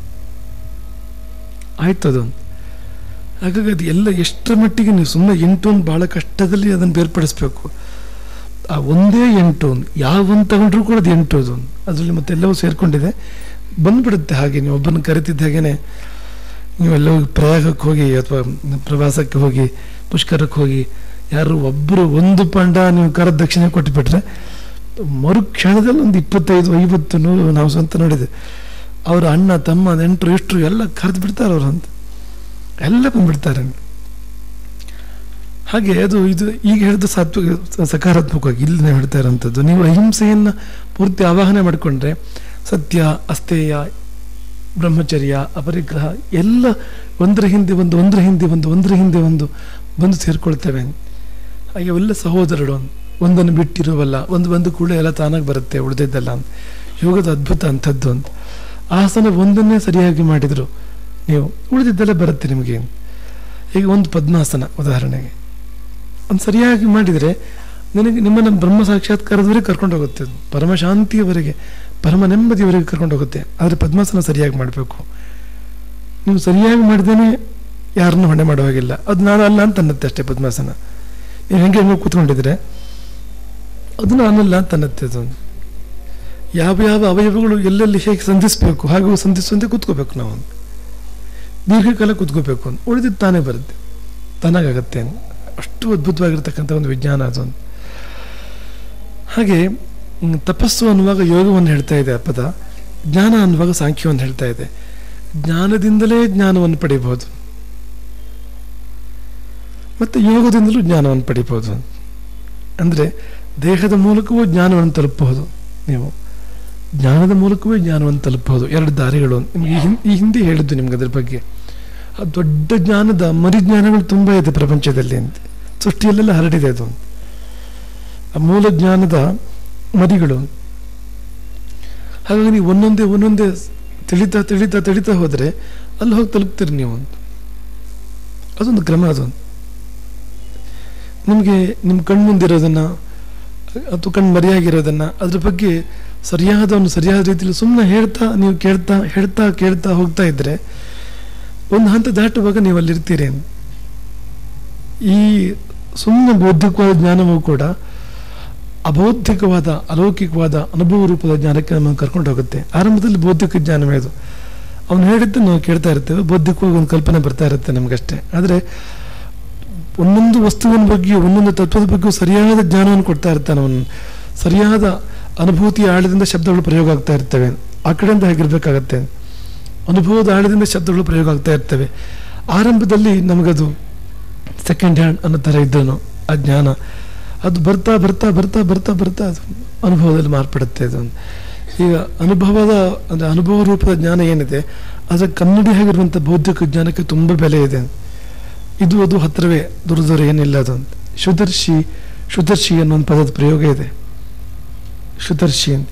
ಆಯ್ತು ಅದು ಹಾಗಾಗಿ ಅದು ಎಲ್ಲ ಎಷ್ಟರ ಮಟ್ಟಿಗೆ ನೀವು ಸುಮ್ಮನೆ ಎಂಟು ಒಂದು ಭಾಳ ಕಷ್ಟದಲ್ಲಿ ಅದನ್ನು ಬೇರ್ಪಡಿಸ್ಬೇಕು ಆ ಒಂದೇ ಎಂಟು ಒಂದು ಯಾವೊಂದು ತಗೊಂಡ್ರೂ ಕೂಡ ಅದು ಎಂಟು ಅದು ಅದರಲ್ಲಿ ಮತ್ತೆಲ್ಲವೂ ಸೇರಿಕೊಂಡಿದೆ ಬಂದ್ಬಿಡುತ್ತೆ ಹಾಗೆ ನೀವು ಒಬ್ಬನ ಕರಿತಿದ್ದ ಹಾಗೇನೆ ನೀವೆಲ್ಲ ಹೋಗಿ ಪ್ರಯಾಗಕ್ಕೆ ಹೋಗಿ ಅಥವಾ ಪ್ರವಾಸಕ್ಕೆ ಹೋಗಿ ಪುಷ್ಕರಕ್ಕೆ ಹೋಗಿ ಯಾರು ಒಬ್ಬರು ಒಂದು ಪಂಡ ನೀವು ಕರದ ದಕ್ಷಿಣೆ ಕೊಟ್ಟುಬಿಟ್ರೆ ಮರು ಕ್ಷಣದಲ್ಲಿ ಒಂದು ಇಪ್ಪತ್ತೈದು ಐವತ್ತು ನೂರು ನಾವು ಸ್ವಂತ ನೋಡಿದೆ ಅವರ ಅಣ್ಣ ತಮ್ಮ ನೆಂಟರು ಇಷ್ಟರು ಎಲ್ಲ ಕರೆದು ಬಿಡ್ತಾರೆ ಅವ್ರು ಅಂತ ಎಲ್ಲ ಬಂದ್ಬಿಡ್ತಾರೆ ಹಾಗೆ ಅದು ಇದು ಈಗ ಹೇಳಿದ ಸಾತ್ವಿಕ ಸಕಾರಾತ್ಮಕವಾಗಿ ಇಲ್ಲಿ ನಾವು ಹೇಳ್ತಾ ಇರೋಂಥದ್ದು ನೀವು ಅಹಿಂಸೆಯನ್ನು ಪೂರ್ತಿ ಆವಾಹನೆ ಮಾಡಿಕೊಂಡ್ರೆ ಸತ್ಯ ಅಸ್ಥೇಯ ಬ್ರಹ್ಮಚರ್ಯ ಅಪರಿಗ್ರಹ ಎಲ್ಲ ಒಂದರ ಹಿಂದೆ ಒಂದು ಒಂದರ ಹಿಂದೆ ಒಂದು ಒಂದರ ಹಿಂದೆ ಒಂದು ಬಂದು ಸೇರ್ಕೊಳ್ತೇವೆ ಹಾಗೆ ಎಲ್ಲ ಸಹೋದರರು ಒಂದನ್ನು ಬಿಟ್ಟಿರುವಲ್ಲ ಒಂದು ಬಂದು ಕೂಡ ಎಲ್ಲ ತಾನಾಗಿ ಬರುತ್ತೆ ಉಳಿದಿದ್ದಲ್ಲ ಅಂತ ಯೋಗದ ಅದ್ಭುತ ಅಂಥದ್ದು ಅಂತ ಆಸನ ಒಂದನ್ನೇ ಸರಿಯಾಗಿ ಮಾಡಿದರು ನೀವು ಉಳಿದಿದ್ದೆಲ್ಲ ಬರುತ್ತೆ ನಿಮಗೆ ಈಗ ಒಂದು ಪದ್ಮಾಸನ ಉದಾಹರಣೆಗೆ ಒಂದು ಸರಿಯಾಗಿ ಮಾಡಿದರೆ ನಿನಗೆ ನಿಮ್ಮನ್ನು ಬ್ರಹ್ಮ ಸಾಕ್ಷಾತ್ಕಾರದವರೆಗೆ ಕರ್ಕೊಂಡು ಹೋಗುತ್ತೆ ಅದು ಪರಮ ಶಾಂತಿಯವರೆಗೆ ಪರಮ ನೆಮ್ಮದಿಯವರೆಗೆ ಕರ್ಕೊಂಡು ಹೋಗುತ್ತೆ ಆದರೆ ಪದ್ಮಾಸನ ಸರಿಯಾಗಿ ಮಾಡಬೇಕು ನೀವು ಸರಿಯಾಗಿ ಮಾಡಿದೇನೆ ಯಾರನ್ನೂ ಹೊಣೆ ಮಾಡೋ ಹಾಗಿಲ್ಲ ಅದು ನಾನು ಅಲ್ಲ ಅಂತ ಅನ್ನತ್ತೆ ಅಷ್ಟೇ ಪದ್ಮಾಸನ ನೀವು ಹೆಂಗೆ ಹೆಂಗೆ ಕೂತ್ಕೊಂಡಿದ್ರೆ ಅದು ನಾನಲ್ಲ ಅಂತ ಅನ್ನತ್ತೆ ಅದು ಯಾವ ಯಾವ ಅವಯವಗಳು ಎಲ್ಲೆಲ್ಲಿ ಹೇಗೆ ಸಂಧಿಸಬೇಕು ಹಾಗೂ ಸಂಧಿಸುವಂತೆ ಕೂತ್ಕೋಬೇಕು ನಾವು ದೀರ್ಘಕಾಲ ಕೂತ್ಕೋಬೇಕು ಅಂತ ಉಳಿದಿದ್ದು ತಾನೇ ಬರುತ್ತೆ ತಾನಾಗತ್ತೆ ಅಷ್ಟು ಅದ್ಭುತವಾಗಿರ್ತಕ್ಕಂಥ ಒಂದು ವಿಜ್ಞಾನ ಅದು ಹಾಗೆ ಹ್ಮ್, ತಪಸ್ಸು ಅನ್ನುವಾಗ ಯೋಗವನ್ನು ಹೇಳ್ತಾ ಇದೆ ಆ ಪದ ಜ್ಞಾನ ಅನ್ನುವಾಗ ಸಾಂಖ್ಯವನ್ನು ಹೇಳ್ತಾ ಇದೆ ಜ್ಞಾನದಿಂದಲೇ ಜ್ಞಾನವನ್ನು ಪಡಿಬಹುದು ಮತ್ತು ಯೋಗದಿಂದಲೂ ಜ್ಞಾನವನ್ನು ಪಡಿಬಹುದು ಅಂದರೆ ದೇಹದ ಮೂಲಕವೂ ಜ್ಞಾನವನ್ನು ತಲುಪಬಹುದು ನೀವು ಜ್ಞಾನದ ಮೂಲಕವೇ ಜ್ಞಾನವನ್ನು ತಲುಪಬಹುದು ಎರಡು ದಾರಿಗಳು ನಿಮಗೆ ಈ ಹಿಂ- ಈ ಹಿಂದೆ ಹೇಳಿದ್ದು ನಿಮ್ಗೆ ಅದ್ರ ಬಗ್ಗೆ ಆ ದೊಡ್ಡ ಜ್ಞಾನದ ಮರಿಜ್ಞಾನಗಳು ತುಂಬ ಇದೆ ಪ್ರಪಂಚದಲ್ಲಿ ಅಂತ ಸೃಷ್ಟಿಯಲ್ಲೆಲ್ಲ ಹರಡಿದೆ ಅದು ಆ ಮೂಲ ಜ್ಞಾನದ ಮರಿಗಳು ಹಾಗಾಗಿ ನೀವು ಒಂದೊಂದೇ ಒಂದೊಂದೇ ತಿಳಿತಾ ತಿಳಿತಾ ತಿಳಿತಾ ಹೋದರೆ ಅಲ್ಲಿ ಹೋಗಿ ತಲುಪ್ತೀರಿ ನೀವು ಅಂತ ಅದೊಂದು ಕ್ರಮ ಅದು ನಿಮಗೆ ನಿಮ್ಮ ಕಣ್ಮುಂದಿರೋದನ್ನು ಅಥವಾ ಕಣ್ಣು ಮರೆಯಾಗಿರೋದನ್ನು ಅದ್ರ ಬಗ್ಗೆ ಸರಿಯಾದ ಒಂದು ಸರಿಯಾದ ರೀತಿಯಲ್ಲಿ ಸುಮ್ಮನೆ ಹೇಳ್ತಾ ನೀವು ಕೇಳ್ತಾ ಹೇಳ್ತಾ ಕೇಳ್ತಾ ಹೋಗ್ತಾ ಇದ್ದರೆ ಒಂದು ಹಂತ ದಾಟುವಾಗ ನೀವು ಅಲ್ಲಿರ್ತೀರಿ ಈ ಸುಮ್ಮನೆ ಬೌದ್ಧಿಕವಾದ ಜ್ಞಾನವೂ ಕೂಡ ಅಬೌದ್ಧಿಕವಾದ ಅಲೌಕಿಕವಾದ ಅನುಭವ ರೂಪದ ಜ್ಞಾನಕ್ಕೆ ನಮ್ಮನ್ನು ಕರ್ಕೊಂಡು ಹೋಗುತ್ತೆ ಆರಂಭದಲ್ಲಿ ಬೌದ್ಧಿಕ ಜ್ಞಾನವೇ ಅದು ಅವನು ಹೇಳಿದ್ದು ನಾವು ಕೇಳ್ತಾ ಇರ್ತೇವೆ ಬೌದ್ಧಿಕವಾಗಿ ಒಂದು ಕಲ್ಪನೆ ಬರ್ತಾ ಇರುತ್ತೆ ನಮಗಷ್ಟೇ ಆದರೆ ಒಂದೊಂದು ವಸ್ತುವಿನ ಬಗ್ಗೆ ಒಂದೊಂದು ತತ್ವದ ಬಗ್ಗೆ ಸರಿಯಾದ ಜ್ಞಾನವನ್ನು ಕೊಡ್ತಾ ಇರ್ತಾನೆ ಅವನು ಸರಿಯಾದ ಅನುಭೂತಿಯ ಆಳದಿಂದ ಶಬ್ದಗಳು ಪ್ರಯೋಗ ಆಗ್ತಾ ಇರ್ತವೆ ಆ ಕಡೆಯಿಂದ ಹೇಗಿರ್ಬೇಕಾಗತ್ತೆ ಅನುಭವದ ಆಳದಿಂದ ಶಬ್ದಗಳು ಪ್ರಯೋಗ ಆಗ್ತಾ ಇರ್ತವೆ ಆರಂಭದಲ್ಲಿ ನಮಗದು ಸೆಕೆಂಡ್ ಹ್ಯಾಂಡ್ ಅನ್ನೋ ಥರ ಇದ್ದನು ಆ ಜ್ಞಾನ ಅದು ಬರ್ತಾ ಬರ್ತಾ ಬರ್ತಾ ಬರ್ತಾ ಬರ್ತಾ ಅದು ಅನುಭವದಲ್ಲಿ ಮಾರ್ಪಡುತ್ತೆ ಅದು ಈಗ ಅನುಭವದ ಅಂದರೆ ಅನುಭವ ರೂಪದ ಜ್ಞಾನ ಏನಿದೆ ಅದರ ಕನ್ನಡಿ ಆಗಿರುವಂಥ ಬೌದ್ಧಿಕ ಜ್ಞಾನಕ್ಕೆ ತುಂಬ ಬೆಲೆ ಇದೆ ಇದು ಅದು ಹತ್ತಿರವೇ ದೂರ ದೂರ ಏನಿಲ್ಲ ಅದು ಅಂತ ಶುದರ್ಶಿ ಶುದರ್ಶಿ ಅನ್ನೋ ಒಂದು ಪದದ ಪ್ರಯೋಗ ಇದೆ ಶುದರ್ಶಿ ಅಂತ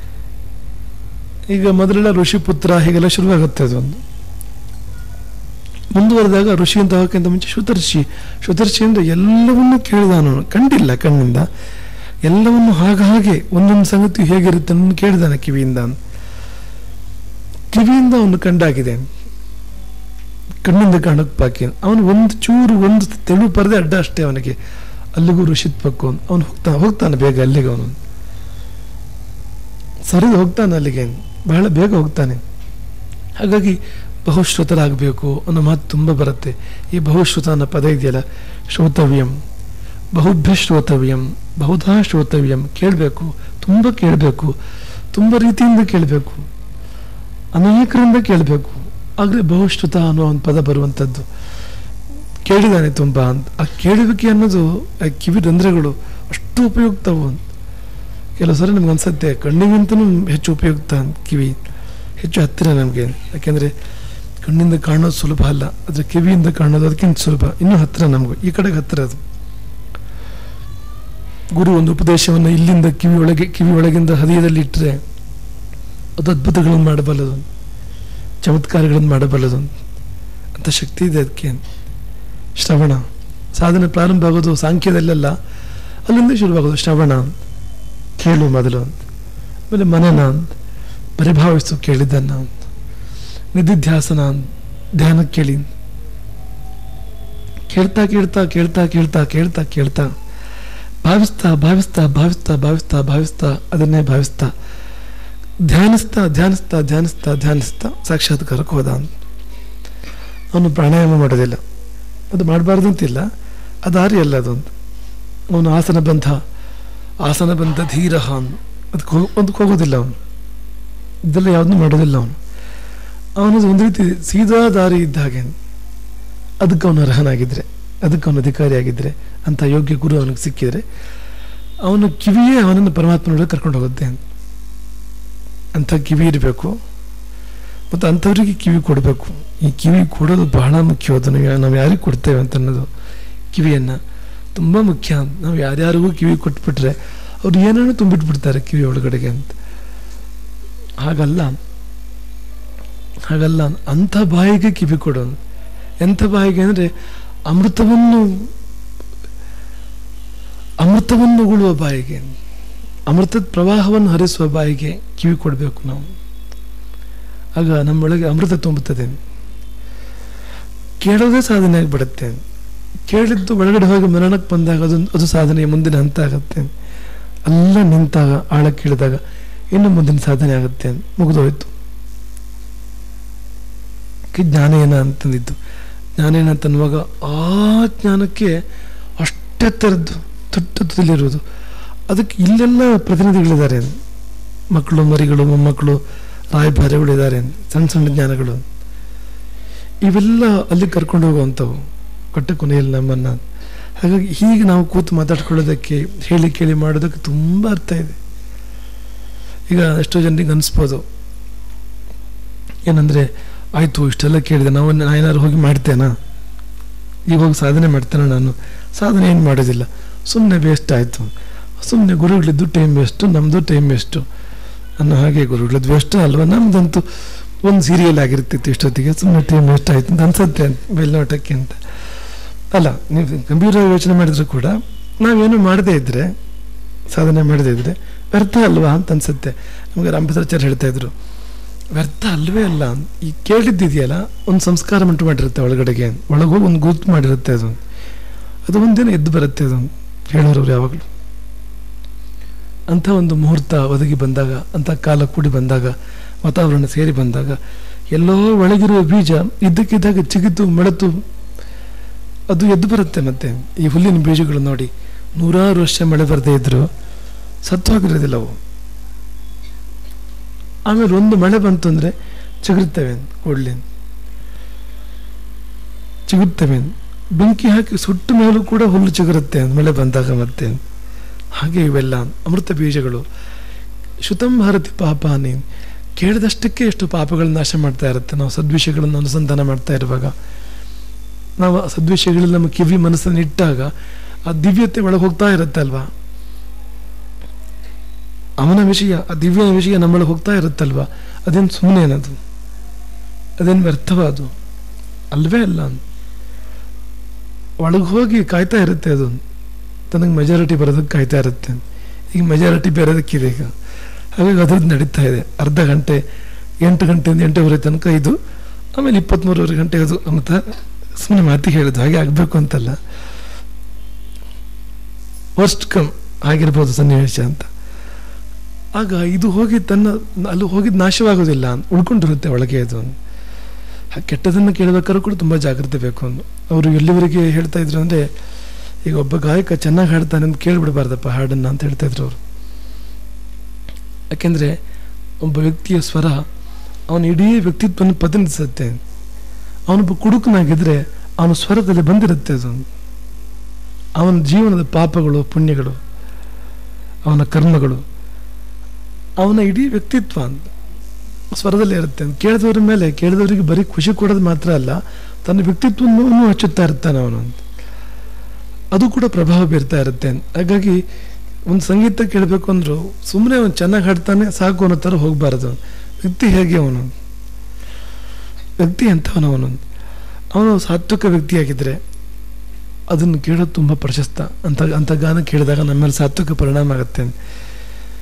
ಈಗ ಮೊದಲೆಲ್ಲ ಋಷಿಪುತ್ರ ಹೀಗೆಲ್ಲ ಶುರುವಾಗುತ್ತೆ ಅದೊಂದು ಮುಂದುವರೆದಾಗ ಋಷಿ ಅಂತ ಹೋಗೋಕ್ಕಿಂತ ಮುಂಚೆ ಶುತರ್ಷಿ ಶುತರ್ಷಿ ಅಂದರೆ ಎಲ್ಲವನ್ನೂ ಕೇಳಿದಾನು ಕಂಡಿಲ್ಲ ಕಣ್ಣಿಂದ ಎಲ್ಲವನ್ನು ಹಾಗೆ ಒಂದೊಂದು ಸಂಗತಿ ಹೇಗಿರುತ್ತೆ ಅನ್ನೋದು ಕೇಳಿದಾನೆ ಕಿವಿಯಿಂದ ಕಿವಿಯಿಂದ ಅವನು ಕಂಡಾಗಿದೆ ಕಣ್ಣಿಂದ ಕಾಣಕ್ ಬಾಕಿ ಅವನು ಒಂದು ಚೂರು ಒಂದು ತೆಳು ಪರದೆ ಅಡ್ಡ ಅಷ್ಟೇ ಅವನಿಗೆ ಅಲ್ಲಿಗೂ ಋಷಿತ್ವಕ್ಕೂ ಅವನು ಹೋಗ್ತಾನೆ ಹೋಗ್ತಾನೆ ಬೇಗ ಅಲ್ಲಿಗೆ ಅವನು ಸರಿದು ಹೋಗ್ತಾನೆ ಅಲ್ಲಿಗೆ ಬಹಳ ಬೇಗ ಹೋಗ್ತಾನೆ ಹಾಗಾಗಿ ಬಹುಶ್ರುತರಾಗಬೇಕು ಅನ್ನೋ ಮಾತು ತುಂಬ ಬರುತ್ತೆ ಈ ಬಹುಶ್ರುತ ಅನ್ನೋ ಪದ ಇದೆಯಲ್ಲ ಶ್ರೋತವ್ಯಂ ಬಹುಭ್ಯ ಶ್ರೋತವ್ಯಂ ಬಹುಧಾ ಶ್ರೋತವ್ಯಂ ಕೇಳಬೇಕು ತುಂಬ ಕೇಳಬೇಕು ತುಂಬ ರೀತಿಯಿಂದ ಕೇಳಬೇಕು ಅನೇಕರಿಂದ ಕೇಳಬೇಕು ಆಗಲೇ ಬಹುಶ್ರುತ ಅನ್ನೋ ಒಂದು ಪದ ಬರುವಂಥದ್ದು ಕೇಳಿದಾನೆ ತುಂಬ ಅಂತ ಆ ಕೇಳುವಿಕೆ ಅನ್ನೋದು ಆ ಕಿವಿ ರಂಧ್ರಗಳು ಅಷ್ಟು ಉಪಯುಕ್ತವು ಅಂತ ಕೆಲವು ಸರಿ ನಮ್ಗೆ ಅನ್ಸುತ್ತೆ ಕಣ್ಣಿಗಿಂತನೂ ಹೆಚ್ಚು ಉಪಯುಕ್ತ ಅಂತ ಕಿವಿ ಹೆಚ್ಚು ಹತ್ತಿರ ನಮಗೆ ಯಾಕೆಂದರೆ ಕಣ್ಣಿಂದ ಕಾಣೋದು ಸುಲಭ ಅಲ್ಲ ಆದರೆ ಕಿವಿಯಿಂದ ಕಾಣೋದು ಅದಕ್ಕಿಂತ ಸುಲಭ ಇನ್ನೂ ಹತ್ತಿರ ನಮಗೂ ಈ ಕಡೆಗೆ ಹತ್ತಿರ ಅದು ಗುರು ಒಂದು ಉಪದೇಶವನ್ನು ಇಲ್ಲಿಂದ ಕಿವಿ ಒಳಗೆ ಕಿವಿ ಒಳಗಿಂದ ಹೃದಯದಲ್ಲಿ ಇಟ್ಟರೆ ಅದು ಅದ್ಭುತಗಳನ್ನು ಮಾಡಬಲ್ಲದು ಚಮತ್ಕಾರಗಳನ್ನು ಮಾಡಬಲ್ಲದು ಅಂತ ಶಕ್ತಿ ಇದೆ ಅದಕ್ಕೆ ಶ್ರವಣ ಸಾಧನೆ ಪ್ರಾರಂಭ ಆಗೋದು ಸಾಂಖ್ಯದಲ್ಲೆಲ್ಲ ಅಲ್ಲಿಂದ ಶುರುವಾಗೋದು ಶ್ರವಣ ಕೇಳು ಮೊದಲು ಅಂತ ಆಮೇಲೆ ಮನನ ಅಂತ ಪರಿಭಾವಿಸು ಕೇಳಿದ್ದನ್ನ ಅಂತ ನಿಧಿಧ್ಯಾಸನ ಅಂತ ಧ್ಯಾನ ಕೇಳಿ ಕೇಳ್ತಾ ಕೇಳ್ತಾ ಕೇಳ್ತಾ ಕೇಳ್ತಾ ಕೇಳ್ತಾ ಕೇಳ್ತಾ ಭಾವಿಸ್ತಾ ಭಾವಿಸ್ತಾ ಭಾವಿಸ್ತಾ ಭಾವಿಸ್ತಾ ಭಾವಿಸ್ತಾ ಅದನ್ನೇ ಭಾವಿಸ್ತಾ ಧ್ಯಾನಿಸ್ತಾ ಧ್ಯಾನಿಸ್ತಾ ಧ್ಯಾನಿಸ್ತಾ ಧ್ಯಾನಿಸ್ತಾ ಸಾಕ್ಷಾತ್ಕಾರಕ್ಕೆ ಹೋದ ಅಂತ ಅವನು ಪ್ರಾಣಾಯಾಮ ಮಾಡೋದಿಲ್ಲ ಅದು ಮಾಡಬಾರ್ದು ಅಂತಿಲ್ಲ ಅದು ದಾರಿ ಅಲ್ಲ ಅದು ಅಂತ ಅವನು ಆಸನ ಬಂಧ ಆಸನ ಬಂಧ ಧೀರ ಅದಕ್ಕೆ ಹೋಗ ಅದಕ್ಕೆ ಹೋಗೋದಿಲ್ಲ ಅವನು ಇದೆಲ್ಲ ಯಾವುದನ್ನು ಮಾಡೋದಿಲ್ಲ ಅವನು ಅವನದು ಒಂದು ರೀತಿ ಸೀದಾ ದಾರಿ ಇದ್ದ ಹಾಗೆ ಅದಕ್ಕೆ ಅವನು ಅರ್ಹನಾಗಿದ್ದರೆ ಅದಕ್ಕೆ ಅವನು ಅಧಿಕಾರಿಯಾಗಿದ್ದರೆ ಅಂತ ಯೋಗ್ಯ ಗುರು ಅವನಿಗೆ ಸಿಕ್ಕಿದರೆ ಅವನ ಕಿವಿಯೇ ಅವನನ್ನು ಪರಮಾತ್ಮನೊಳಗೆ ಕರ್ಕೊಂಡು ಹೋಗುತ್ತೆ ಅಂತ ಅಂಥ ಕಿವಿ ಇರಬೇಕು ಮತ್ತು ಅಂಥವರಿಗೆ ಕಿವಿ ಕೊಡಬೇಕು ಈ ಕಿವಿ ಕೊಡೋದು ಬಹಳ ಮುಖ್ಯವಾದ ನಾವು ನಾವು ಯಾರಿಗೆ ಕೊಡ್ತೇವೆ ಅಂತ ಅನ್ನೋದು ಕಿವಿಯನ್ನು ತುಂಬ ಮುಖ್ಯ ನಾವು ಯಾರ್ಯಾರಿಗೂ ಕಿವಿ ಕೊಟ್ಬಿಟ್ರೆ ಅವ್ರು ಏನೇನೋ ತುಂಬಿಟ್ಬಿಡ್ತಾರೆ ಕಿವಿ ಒಳಗಡೆಗೆ ಅಂತ ಹಾಗಲ್ಲ ಹಾಗಲ್ಲ ಅಂಥ ಬಾಯಿಗೆ ಕಿವಿ ಕೊಡೋದು ಎಂಥ ಬಾಯಿಗೆ ಅಂದರೆ ಅಮೃತವನ್ನು ಅಮೃತವನ್ನು ಉಗುಳುವ ಬಾಯಿಗೆ ಅಮೃತದ ಪ್ರವಾಹವನ್ನು ಹರಿಸುವ ಬಾಯಿಗೆ ಕಿವಿ ಕೊಡಬೇಕು ನಾವು ಆಗ ನಮ್ಮೊಳಗೆ ಅಮೃತ ತುಂಬುತ್ತದೆ ಕೇಳೋದೇ ಸಾಧನೆ ಆಗಿಬಿಡುತ್ತೆ ಕೇಳಿದ್ದು ಒಳಗಡೆ ಹೋಗಿ ಮರಣಕ್ಕೆ ಬಂದಾಗ ಅದು ಅದು ಸಾಧನೆಯ ಮುಂದಿನ ಹಂತ ಆಗುತ್ತೆ ಎಲ್ಲ ನಿಂತಾಗ ಆಳಕ್ಕೆ ಇಳಿದಾಗ ಇನ್ನು ಮುಂದಿನ ಸಾಧನೆ ಆಗುತ್ತೆ ಮುಗಿದೋಯ್ತು ಜ್ಞಾನೇನ ಅಂತಂದಿದ್ದು ಜ್ಞಾನೇನ ಅಂತನ್ನುವಾಗ ಆ ಜ್ಞಾನಕ್ಕೆ ಅಷ್ಟೇ ಥರದ್ದು ತುಟ್ಟದಲ್ಲಿರುವುದು ಅದಕ್ಕೆ ಇಲ್ಲೆಲ್ಲ ಪ್ರತಿನಿಧಿಗಳಿದ್ದಾರೆ ಮಕ್ಕಳು ಮರಿಗಳು ಮೊಮ್ಮಕ್ಕಳು ರಾಯಭಾರಿಗಳಿದ್ದಾರೆ ಸಣ್ಣ ಸಣ್ಣ ಜ್ಞಾನಗಳು ಇವೆಲ್ಲ ಅಲ್ಲಿ ಕರ್ಕೊಂಡು ಹೋಗುವಂಥವು ಕೊಟ್ಟ ಕೊನೆಯಲ್ಲಿ ನಮ್ಮನ್ನು ಹಾಗಾಗಿ ಹೀಗೆ ನಾವು ಕೂತು ಮಾತಾಡ್ಕೊಳ್ಳೋದಕ್ಕೆ ಹೇಳಿ ಕೇಳಿ ಮಾಡೋದಕ್ಕೆ ತುಂಬ ಅರ್ಥ ಇದೆ ಈಗ ಎಷ್ಟೋ ಜನರಿಗೆ ಅನಿಸ್ಬೋದು ಏನಂದರೆ ಆಯಿತು ಇಷ್ಟೆಲ್ಲ ಕೇಳಿದೆ ನಾವು ನಾ ಏನಾದ್ರು ಹೋಗಿ ಮಾಡ್ತೇನಾ ಈಗ ಹೋಗಿ ಸಾಧನೆ ಮಾಡ್ತೇನೆ ನಾನು ಸಾಧನೆ ಏನು ಮಾಡೋದಿಲ್ಲ ಸುಮ್ಮನೆ ವೇಸ್ಟ್ ಆಯಿತು ಸುಮ್ಮನೆ ಗುರುಗಳಿದ್ದು ಟೈಮ್ ವೇಸ್ಟು ನಮ್ಮದು ಟೈಮ್ ವೇಸ್ಟು ಅನ್ನೋ ಹಾಗೆ ಗುರುಗಳದ್ದು ವೇಸ್ಟ್ ಅಲ್ವಾ ನಮ್ಮದಂತೂ ಒಂದು ಸೀರಿಯಲ್ ಆಗಿರ್ತಿತ್ತು ಇಷ್ಟೊತ್ತಿಗೆ ಸುಮ್ಮನೆ ಟೈಮ್ ವೇಸ್ಟ್ ಆಯ್ತು ಅಂತ ಅನ್ಸುತ್ತೆ ಅಂತ ಮೇಲ್ನೋಟಕ್ಕೆ ಅಂತ ಅಲ್ಲ ನೀವು ಗಂಭೀರವಾಗಿ ಯೋಚನೆ ಮಾಡಿದ್ರು ಕೂಡ ನಾವೇನು ಮಾಡದೇ ಇದ್ದರೆ ಸಾಧನೆ ಮಾಡದೇ ಇದ್ದರೆ ವ್ಯರ್ಥ ಅಲ್ವಾ ಅಂತ ಅನ್ಸುತ್ತೆ ನಮಗೆ ರಾಮಭದ್ರಾಚಾರ್ಯ ಹೇಳ್ತಾ ಇದ್ರು ವ್ಯರ್ಥ ಅಲ್ವೇ ಅಲ್ಲ ಈ ಕೇಳಿದ್ದಿದೆಯಲ್ಲ ಒಂದು ಸಂಸ್ಕಾರ ಉಂಟು ಮಾಡಿರುತ್ತೆ ಒಳಗಡೆಗೆ ಒಳಗೆ ಹೋಗಿ ಒಂದು ಗುರುತು ಮಾಡಿರುತ್ತೆ ಅದು ಅದು ಒಂದಿನ ಎದ್ದು ಬರುತ್ತೆ ಅದು ಹೇಳೋರವ್ರು ಯಾವಾಗಲೂ ಅಂಥ ಒಂದು ಮುಹೂರ್ತ ಒದಗಿ ಬಂದಾಗ ಅಂಥ ಕಾಲ ಕೂಡಿ ಬಂದಾಗ ವಾತಾವರಣ ಸೇರಿ ಬಂದಾಗ ಎಲ್ಲೋ ಒಳಗಿರುವ ಬೀಜ ಇದ್ದಕ್ಕಿದ್ದಾಗ ಚಿಗಿತು ಮೊಳೆತು ಅದು ಎದ್ದು ಬರುತ್ತೆ ಮತ್ತೆ ಈ ಹುಲ್ಲಿನ ಬೀಜಗಳು ನೋಡಿ ನೂರಾರು ವರ್ಷ ಮಳೆ ಬರದೇ ಇದ್ರು ಸತ್ವಾಗಿರೋದಿಲ್ಲ ಅವು ಆಮೇಲೆ ಒಂದು ಮಳೆ ಬಂತು ಅಂದರೆ ಚಿಗುರ್ತವೆ ಕೂಡಲೇ ಚಿಗುರ್ತವೆ ಬೆಂಕಿ ಹಾಕಿ ಸುಟ್ಟ ಮೇಲೂ ಕೂಡ ಹುಲ್ಲು ಚಿಗುರುತ್ತೆ ಮಳೆ ಬಂದಾಗ ಮತ್ತೆ ಹಾಗೆ ಇವೆಲ್ಲ ಅಮೃತ ಬೀಜಗಳು ಶುತಂ ಭಾರತಿ ಪಾಪಾನಿ ಕೇಳಿದಷ್ಟಕ್ಕೆ ಎಷ್ಟು ಪಾಪಗಳನ್ನ ನಾಶ ಮಾಡ್ತಾ ಇರುತ್ತೆ ನಾವು ಸದ್ವಿಷಯಗಳನ್ನು ಅನುಸಂಧಾನ ಮಾಡ್ತಾ ಇರುವಾಗ ನಾವು ಆ ಸದ್ವಿಷಯಗಳಲ್ಲಿ ನಮ್ಮ ಕಿವಿ ಮನಸ್ಸನ್ನು ಇಟ್ಟಾಗ ಆ ದಿವ್ಯತೆ ಒಳಗೆ ಹೋಗ್ತಾ ಇರುತ್ತೆ ಅಲ್ವಾ ಅವನ ವಿಷಯ ಆ ದಿವ್ಯ ವಿಷಯ ನಮ್ಮೊಳಗೆ ಹೋಗ್ತಾ ಇರುತ್ತಲ್ವಾ ಅದೇನು ಸುಮ್ಮನೆ ಏನದು ಅದೇನು ವ್ಯರ್ಥವಾದು ಅಲ್ವೇ ಅಲ್ಲ ಒಳಗೆ ಹೋಗಿ ಕಾಯ್ತಾ ಇರುತ್ತೆ ಅದು ತನಗೆ ಮೆಜಾರಿಟಿ ಬರೋದಕ್ಕೆ ಕಾಯ್ತಾ ಇರುತ್ತೆ ಈಗ ಮೆಜಾರಿಟಿ ಬೇರೆದಕ್ಕಿದೆ ಈಗ ಹಾಗಾಗಿ ಅದ್ರದ್ದು ನಡೀತಾ ಇದೆ ಅರ್ಧ ಗಂಟೆ ಎಂಟು ಗಂಟೆಯಿಂದ ಎಂಟೂವರೆ ತನಕ ಇದು ಆಮೇಲೆ ಇಪ್ಪತ್ತ್ಮೂರುವರೆ ಗಂಟೆ ಅದು ಅಂತ ಸುಮ್ಮನೆ ಮಾತಿಗೆ ಹೇಳೋದು ಹಾಗೆ ಆಗಬೇಕು ಅಂತಲ್ಲ ವರ್ಸ್ಟ್ ಕಮ್ ಆಗಿರ್ಬೋದು ಸನ್ನಿವೇಶ ಅಂತ ಆಗ ಇದು ಹೋಗಿ ತನ್ನ ಅಲ್ಲಿ ಹೋಗಿದ್ದು ನಾಶವಾಗೋದಿಲ್ಲ ಉಳ್ಕೊಂಡಿರುತ್ತೆ ಒಳಗೆ ಅದು ಕೆಟ್ಟದನ್ನು ಕೇಳಬೇಕಾದ್ರೂ ಕೂಡ ತುಂಬ ಜಾಗ್ರತೆ ಬೇಕು ಅಂದು ಅವರು ಎಲ್ಲಿವರೆಗೆ ಹೇಳ್ತಾ ಇದ್ರು ಅಂದರೆ ಈಗ ಒಬ್ಬ ಗಾಯಕ ಚೆನ್ನಾಗಿ ಹಾಡ್ತಾನೆ ಅಂತ ಕೇಳಿಬಿಡಬಾರ್ದಪ್ಪ ಹಾಡನ್ನು ಅಂತ ಹೇಳ್ತಾ ಇದ್ರು ಅವರು ಯಾಕೆಂದರೆ ಒಬ್ಬ ವ್ಯಕ್ತಿಯ ಸ್ವರ ಅವನ ಇಡೀ ವ್ಯಕ್ತಿತ್ವವನ್ನು ಪ್ರತಿನಿಧಿಸುತ್ತೆ ಅವನೊಬ್ಬ ಕುಡುಕನಾಗಿದ್ದರೆ ಅವನ ಸ್ವರದಲ್ಲಿ ಬಂದಿರುತ್ತೆ ಅದು ಅವನ ಜೀವನದ ಪಾಪಗಳು ಪುಣ್ಯಗಳು ಅವನ ಕರ್ಮಗಳು ಅವನ ಇಡೀ ವ್ಯಕ್ತಿತ್ವ ಅಂತ ಸ್ವರದಲ್ಲಿ ಇರುತ್ತೆ ಕೇಳಿದವ್ರ ಮೇಲೆ ಕೇಳಿದವರಿಗೆ ಬರೀ ಖುಷಿ ಕೊಡೋದು ಮಾತ್ರ ಅಲ್ಲ ತನ್ನ ವ್ಯಕ್ತಿತ್ವವನ್ನು ಹಚ್ಚುತ್ತಾ ಇರ್ತಾನೆ ಅವನು ಅಂತ ಅದು ಕೂಡ ಪ್ರಭಾವ ಬೀರ್ತಾ ಇರುತ್ತೆ ಹಾಗಾಗಿ ಒಂದು ಸಂಗೀತ ಕೇಳಬೇಕು ಅಂದ್ರು ಸುಮ್ಮನೆ ಅವನು ಚೆನ್ನಾಗಿ ಹಾಡ್ತಾನೆ ಸಾಕು ಅನ್ನೋ ಥರ ಹೋಗಬಾರ್ದು ವ್ಯಕ್ತಿ ಹೇಗೆ ಅವನು ವ್ಯಕ್ತಿ ಅಂಥವನವನು ಅವನು ಸಾತ್ವಿಕ ವ್ಯಕ್ತಿಯಾಗಿದ್ದರೆ ಅದನ್ನು ಕೇಳೋದು ತುಂಬ ಪ್ರಶಸ್ತ ಅಂತ ಅಂಥ ಗಾನ ಕೇಳಿದಾಗ ನಮ್ಮ ಮೇಲೆ ಸಾತ್ವಿಕ ಪರಿಣಾಮ ಆಗುತ್ತೆ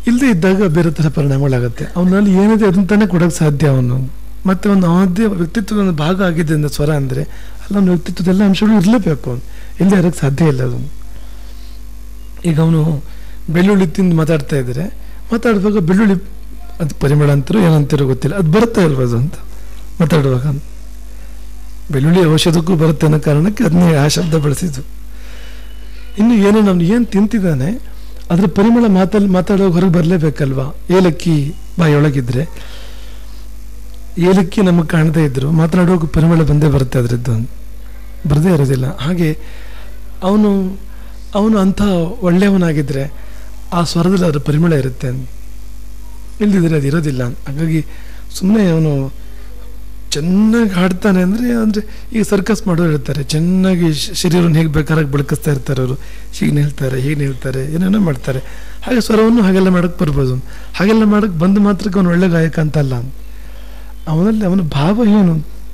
ಇಲ್ಲದೆ ಇದ್ದಾಗ ಬೇರೆ ಥರ ಪರಿಣಾಮಗಳಾಗುತ್ತೆ ಅವನಲ್ಲಿ ಏನಿದೆ ಅದನ್ನ ತಾನೇ ಕೊಡೋಕ್ಕೆ ಸಾಧ್ಯ ಅವನು ಮತ್ತೆ ಒಂದು ಅವನದೇ ವ್ಯಕ್ತಿತ್ವದ ಒಂದು ಭಾಗ ಆಗಿದೆ ಅಂದ್ರೆ ಸ್ವರ ಅಂದರೆ ಅಲ್ಲ ಅವನ ವ್ಯಕ್ತಿತ್ವದ ಎಲ್ಲ ಅಂಶಗಳು ಇರಲೇಬೇಕು ಅವನು ಇಲ್ಲದೆ ಇರೋಕ್ಕೆ ಸಾಧ್ಯ ಇಲ್ಲ ಅದು ಈಗ ಅವನು ಬೆಳ್ಳುಳ್ಳಿ ತಿಂದು ಮಾತಾಡ್ತಾ ಇದ್ದಾರೆ ಮಾತಾಡುವಾಗ ಬೆಳ್ಳುಳ್ಳಿ ಅದು ಪರಿಮಳ ಅಂತಾರೋ ಏನಂತಾರೋ ಗೊತ್ತಿಲ್ಲ ಅದು ಬರುತ್ತಾ ಇಲ್ವ ಅದು ಅಂತ ಮಾತಾಡುವಾಗ ಬೆಳ್ಳುಳ್ಳಿ ಔಷಧಕ್ಕೂ ಬರುತ್ತೆ ಅನ್ನೋ ಕಾರಣಕ್ಕೆ ಅದನ್ನೇ ಆ ಶಬ್ದ ಬಳಸಿದ್ದು ಇನ್ನು ಏನೋ ನಮ್ನು ಏನು ತಿಂತಿದ್ದಾನೆ ಅದರ ಪರಿಮಳ ಮಾತಲ್ಲಿ ಮಾತಾಡುವಾಗ ಹೊರಗೆ ಬರಲೇಬೇಕಲ್ವಾ ಏಲಕ್ಕಿ ಬಾಯೊಳಗಿದ್ರೆ ಏಲಕ್ಕಿ ನಮಗೆ ಕಾಣದೇ ಇದ್ರು ಮಾತನಾಡುವಾಗ ಪರಿಮಳ ಬಂದೇ ಬರುತ್ತೆ ಅದರದ್ದು ಬರದೇ ಇರೋದಿಲ್ಲ ಹಾಗೆ ಅವನು ಅವನು ಅಂಥ ಒಳ್ಳೆಯವನಾಗಿದ್ದರೆ ಆ ಸ್ವರದಲ್ಲಿ ಅದರ ಪರಿಮಳ ಇರುತ್ತೆ ಇಲ್ದಿದ್ರೆ ಅದು ಇರೋದಿಲ್ಲ ಹಾಗಾಗಿ ಸುಮ್ಮನೆ ಅವನು ಚೆನ್ನಾಗಿ ಹಾಡ್ತಾನೆ ಅಂದರೆ ಅಂದರೆ ಈಗ ಸರ್ಕಸ್ ಮಾಡೋರು ಇರ್ತಾರೆ ಚೆನ್ನಾಗಿ ಶ- ಶರೀರವನ್ನು ಹೇಗೆ ಬೇಕಾರಾಗಿ ಬಳಕಿಸ್ತಾ ಇರ್ತಾರೆ ಅವರು ಹೀಗೆ ನಿಲ್ತಾರೆ ಹೀಗೆ ನಿಲ್ತಾರೆ ಏನೇನೋ ಮಾಡ್ತಾರೆ ಹಾಗೆ ಸ್ವರವನ್ನು ಹಾಗೆಲ್ಲ ಮಾಡೋಕ್ಕೆ ಬರ್ಬೋದು ಹಾಗೆಲ್ಲ ಮಾಡೋಕ್ಕೆ ಬಂದ ಮಾತ್ರಕ್ಕೆ ಅವನು ಒಳ್ಳೆ ಗಾಯಕ ಅಂತಲ್ಲ ಅವನಲ್ಲಿ ಅವನ ಭಾವ ಏನು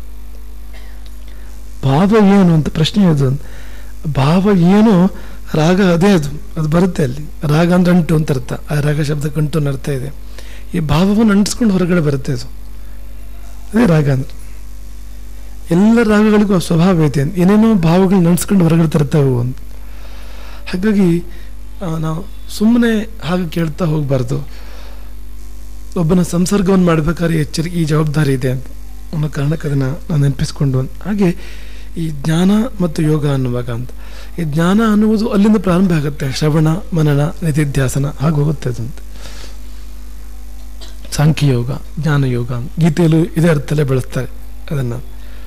ಭಾವ ಏನು ಅಂತ ಪ್ರಶ್ನೆ ಅದು ಭಾವ ಏನು ರಾಗ ಅದೇ ಅದು ಅದು ಬರುತ್ತೆ ಅಲ್ಲಿ ರಾಗ ಅಂದ್ರೆ ಅಂಟು ಅಂತ ಅರ್ಥ ಆ ರಾಗ ಶಬ್ದಕ್ಕೆ ಅಂಟು ಅನ್ನೋ ಅರ್ಥ ಇದೆ ಈ ಭಾವವನ್ನು ಅಂಟಿಸ್ಕೊಂಡು ಹೊರಗಡೆ ಬರುತ್ತೆ ಅದು ಅದೇ ರಾಗ ಅಂದ್ರೆ ಎಲ್ಲ ರಾಗಗಳಿಗೂ ಆ ಸ್ವಭಾವ ಐತೆ ಏನೇನೋ ಭಾವಗಳು ನೆನೆಸ್ಕೊಂಡು ಹೊರಗಡೆ ತರ್ತಾವೆ ಅವು ಅಂತ ಹಾಗಾಗಿ ಆ, ನಾವು ಸುಮ್ಮನೆ ಹಾಗೆ ಕೇಳ್ತಾ ಹೋಗಬಾರ್ದು ಒಬ್ಬನ ಸಂಸರ್ಗವನ್ನು ಮಾಡಬೇಕಾದ್ರೆ ಎಚ್ಚರಿಕೆ ಈ ಜವಾಬ್ದಾರಿ ಇದೆ ಅಂತ ಅನ್ನೋ ಕಾರಣಕ್ಕೆ ಅದನ್ನು ನಾನು ನೆನಪಿಸ್ಕೊಂಡು ಹಾಗೆ ಈ ಜ್ಞಾನ ಮತ್ತು ಯೋಗ ಅನ್ನುವಾಗ ಅಂತ ಈ ಜ್ಞಾನ ಅನ್ನುವುದು ಅಲ್ಲಿಂದ ಪ್ರಾರಂಭ ಆಗುತ್ತೆ ಶ್ರವಣ ಮನನ ನಿಧಿಧ್ಯಾಸನ ಹಾಗೆ ಹೋಗುತ್ತೆ ಅದಂತ ಸಾಂಖ್ಯ ಯೋಗ ಜ್ಞಾನ ಯೋಗ ಗೀತೆಯಲ್ಲೂ ಇದೇ ಅರ್ಥದಲ್ಲೇ ಬಳಸ್ತಾರೆ ಅದನ್ನು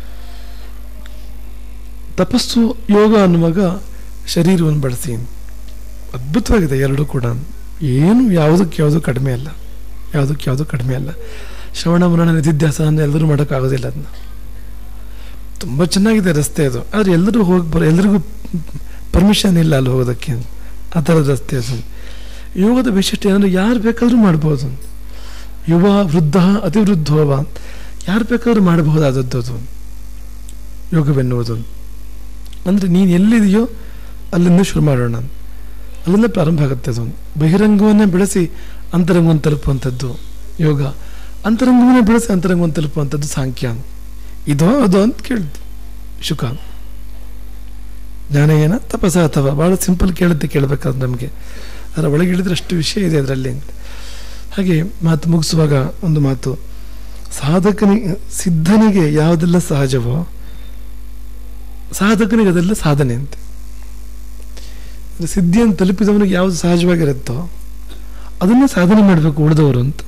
ತಪಸ್ಸು ಯೋಗ ಅನ್ನುವಾಗ ಶರೀರವನ್ನು ಬಳಸಿ ಅದ್ಭುತವಾಗಿದೆ ಎರಡೂ ಕೂಡ ಏನು ಯಾವುದಕ್ಕೆ ಯಾವುದು ಕಡಿಮೆ ಅಲ್ಲ ಯಾವುದಕ್ಕೆ ಯಾವುದು ಕಡಿಮೆ ಅಲ್ಲ ಶ್ರವಣ ಮರಣ ನಿಧಿಧ್ಯಾಸನ ಎಲ್ಲರೂ ಮಾಡೋಕ್ಕಾಗೋದಿಲ್ಲ ಅದನ್ನ ತುಂಬ ಚೆನ್ನಾಗಿದೆ ರಸ್ತೆ ಅದು ಆದರೆ ಎಲ್ಲರೂ ಹೋಗಿ ಬರೋ ಎಲ್ರಿಗೂ ಪರ್ಮಿಷನ್ ಇಲ್ಲ ಅಲ್ಲಿ ಹೋಗೋದಕ್ಕೆ ಆ ಥರದ ರಸ್ತೆ ಅದು ಯೋಗದ ವೈಶಿಷ್ಟ್ಯ ಏನಂದ್ರೆ ಯಾರು ಬೇಕಾದರೂ ಮಾಡ್ಬೋದು ಯುವ ವೃದ್ಧ ಅತಿವೃದ್ಧೋವ ಯಾರು ಬೇಕಾದ್ರೂ ಮಾಡಬಹುದಾದದ್ದು ಅದು ಯೋಗವೆನ್ನುವುದು ಅಂದರೆ ನೀನು ಎಲ್ಲಿದೆಯೋ ಅಲ್ಲಿಂದ ಶುರು ಮಾಡೋಣ ಅಲ್ಲಿಂದ ಪ್ರಾರಂಭ ಆಗುತ್ತೆ ಅದು ಬಹಿರಂಗವನ್ನೇ ಬೆಳೆಸಿ ಅಂತರಂಗವನ್ನು ತಲುಪುವಂಥದ್ದು ಯೋಗ ಅಂತರಂಗವನ್ನೇ ಬೆಳೆಸಿ ಅಂತರಂಗವನ್ನು ತಲುಪುವಂಥದ್ದು ಸಾಂಖ್ಯ ಇದೋ ಅದೋ ಅಂತ ಕೇಳಿದ್ದು ಶುಕ ಜ್ಞಾನ ಏನ ತಪಸ ಅಥವಾ ಭಾಳ ಸಿಂಪಲ್ ಕೇಳುತ್ತೆ ಕೇಳಬೇಕಾದ್ರೆ ನಮಗೆ ಅದರ ಒಳಗೆ ಇಳಿದ್ರೆ ಅಷ್ಟು ವಿಷಯ ಇದೆ ಅದರಲ್ಲಿ ಹಾಗೆ ಮಾತು ಮುಗಿಸುವಾಗ ಒಂದು ಮಾತು ಸಾಧಕನಿಗೆ ಸಿದ್ಧನಿಗೆ ಯಾವುದೆಲ್ಲ ಸಹಜವೋ ಸಾಧಕನಿಗೆ ಅದೆಲ್ಲ ಸಾಧನೆ ಅಂತೆ ಅಂದ್ರೆ ಸಿದ್ಧಿಯನ್ನು ತಲುಪಿದವನಿಗೆ ಯಾವುದು ಸಹಜವಾಗಿರುತ್ತೋ ಅದನ್ನೇ ಸಾಧನೆ ಮಾಡಬೇಕು ಉಳಿದವರು ಅಂತ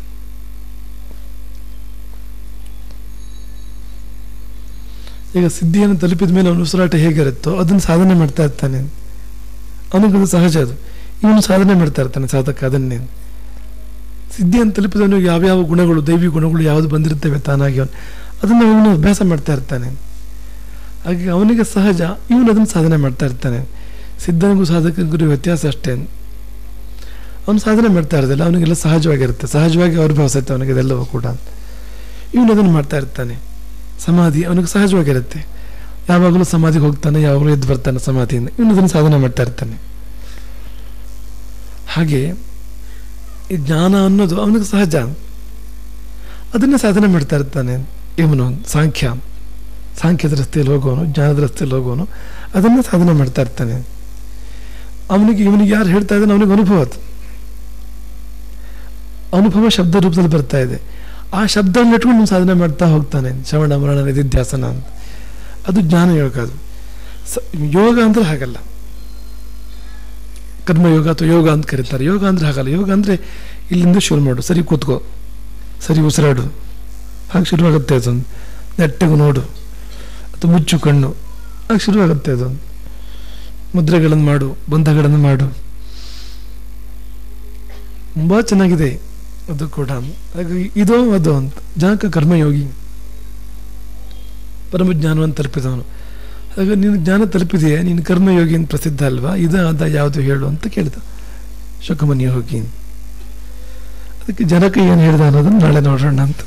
ಈಗ ಸಿದ್ಧಿಯನ್ನು ತಲುಪಿದ ಮೇಲೆ ಅವನ ಉಸಿರಾಟ ಹೇಗಿರುತ್ತೋ ಅದನ್ನು ಸಾಧನೆ ಮಾಡ್ತಾ ಇರ್ತಾನೆ ಅವನಿಗದು ಸಹಜ ಅದು ಇವನು ಸಾಧನೆ ಮಾಡ್ತಾ ಇರ್ತಾನೆ ಸಾಧಕ ಅದನ್ನೇ ಸಿದ್ಧಿಯನ್ನು ತಲುಪಿದವನಿಗೆ ಯಾವ್ಯಾವ ಗುಣಗಳು ದೈವಿ ಗುಣಗಳು ಯಾವುದು ಬಂದಿರ್ತವೆ ತಾನಾಗಿ ಅವನು ಅದನ್ನು ಅವನು ಅಭ್ಯಾಸ ಮಾಡ್ತಾ ಇರ್ತಾನೆ ಹಾಗೆ ಅವನಿಗೆ ಸಹಜ ಇವನು ಅದನ್ನು ಸಾಧನೆ ಮಾಡ್ತಾ ಇರ್ತಾನೆ ಸಿದ್ಧನಿಗೂ ಸಾಧಕನಿಗೂ ವ್ಯತ್ಯಾಸ ಅಷ್ಟೇ ಅವನು ಸಾಧನೆ ಮಾಡ್ತಾ ಇರೋದಿಲ್ಲ ಅವನಿಗೆಲ್ಲ ಸಹಜವಾಗಿರುತ್ತೆ ಸಹಜವಾಗಿ ಅನುಭವಿಸುತ್ತೆ ಅವನಿಗೆ ಇದೆಲ್ಲವೂ ಕೂಡ ಇವನು ಅದನ್ನು ಮಾಡ್ತಾ ಇರ್ತಾನೆ ಸಮಾಧಿ ಅವನಿಗೆ ಸಹಜವಾಗಿರುತ್ತೆ ಯಾವಾಗಲೂ ಸಮಾಧಿಗೆ ಹೋಗ್ತಾನೆ ಯಾವಾಗಲೂ ಎದ್ದು ಬರ್ತಾನೆ ಸಮಾಧಿಯಿಂದ ಇವನು ಅದನ್ನು ಸಾಧನೆ ಮಾಡ್ತಾ ಇರ್ತಾನೆ ಹಾಗೆ ಈ ಜ್ಞಾನ ಅನ್ನೋದು ಅವನಿಗೆ ಸಹಜ ಅದನ್ನೇ ಸಾಧನೆ ಮಾಡ್ತಾ ಇರ್ತಾನೆ ಇವನು ಸಾಂಖ್ಯ ಸಾಂಖ್ಯದ ರಸ್ತೆಯಲ್ಲಿ ಹೋಗೋನು ಜ್ಞಾನದ ರಸ್ತೆಯಲ್ಲಿ ಹೋಗೋನು ಅದನ್ನೇ ಸಾಧನೆ ಮಾಡ್ತಾ ಇರ್ತಾನೆ ಅವನಿಗೆ ಇವನಿಗೆ ಯಾರು ಹೇಳ್ತಾ ಇದ್ದಾನೆ ಅವನಿಗೆ ಅನುಭವ ಅದು ಅನುಭವ ಶಬ್ದ ರೂಪದಲ್ಲಿ ಬರ್ತಾ ಇದೆ ಆ ಶಬ್ದವನ್ನು ಇಟ್ಕೊಂಡು ನೀವು ಸಾಧನೆ ಮಾಡ್ತಾ ಹೋಗ್ತಾನೆ ಶ್ರವಣ ಮರಣ ನಿಧಿಧ್ಯಾಸನ ಅಂತ ಅದು ಜ್ಞಾನ ಯೋಗ ಅದು ಸ- ಯೋಗ ಅಂದ್ರೆ ಹಾಗಲ್ಲ ಕರ್ಮಯೋಗ ಅಥವಾ ಯೋಗ ಅಂತ ಕರೀತಾರೆ ಯೋಗ ಅಂದ್ರೆ ಹಾಗಲ್ಲ ಯೋಗ ಅಂದ್ರೆ ಇಲ್ಲಿಂದ ಶುರು ಮಾಡು ಸರಿ ಕೂತ್ಕೋ ಸರಿ ಉಸಿರಾಡು ಹಾಗೆ ಶುರುವಾಗುತ್ತೆ ಅದೊಂದು ನೆಟ್ಟಗೆ ನೋಡು ಅಥವಾ ಮುಚ್ಚು ಕಣ್ಣು ಹಾಗೆ ಶುರುವಾಗುತ್ತೆ ಅದೊಂದು ಮುದ್ರೆಗಳನ್ನು ಮಾಡು ಬಂಧಗಳನ್ನು ಮಾಡು ತುಂಬ ಚೆನ್ನಾಗಿದೆ ಅದು ಕೂಡ ಹಾಗಾಗಿ ಇದೋ ಅದು ಅಂತ ಜನಕ ಕರ್ಮಯೋಗಿ ಪರಮಜ್ಞಾನವನ್ನು ತಲುಪಿದವನು ಹಾಗಾಗಿ ನೀನು ಜ್ಞಾನ ತಲುಪಿದೆಯೇ ನೀನು ಕರ್ಮಯೋಗಿ ಅಂತ ಪ್ರಸಿದ್ಧ ಅಲ್ವಾ ಇದು ಅದ ಯಾವುದು ಹೇಳು ಅಂತ ಕೇಳಿದ ಶುಕಮನಿ ಹೋಗಿ ಅದಕ್ಕೆ ಜನಕ ಏನು ಹೇಳ್ದ ಅನ್ನೋದನ್ನು ನಾಳೆ ನೋಡೋಣ ಅಂತ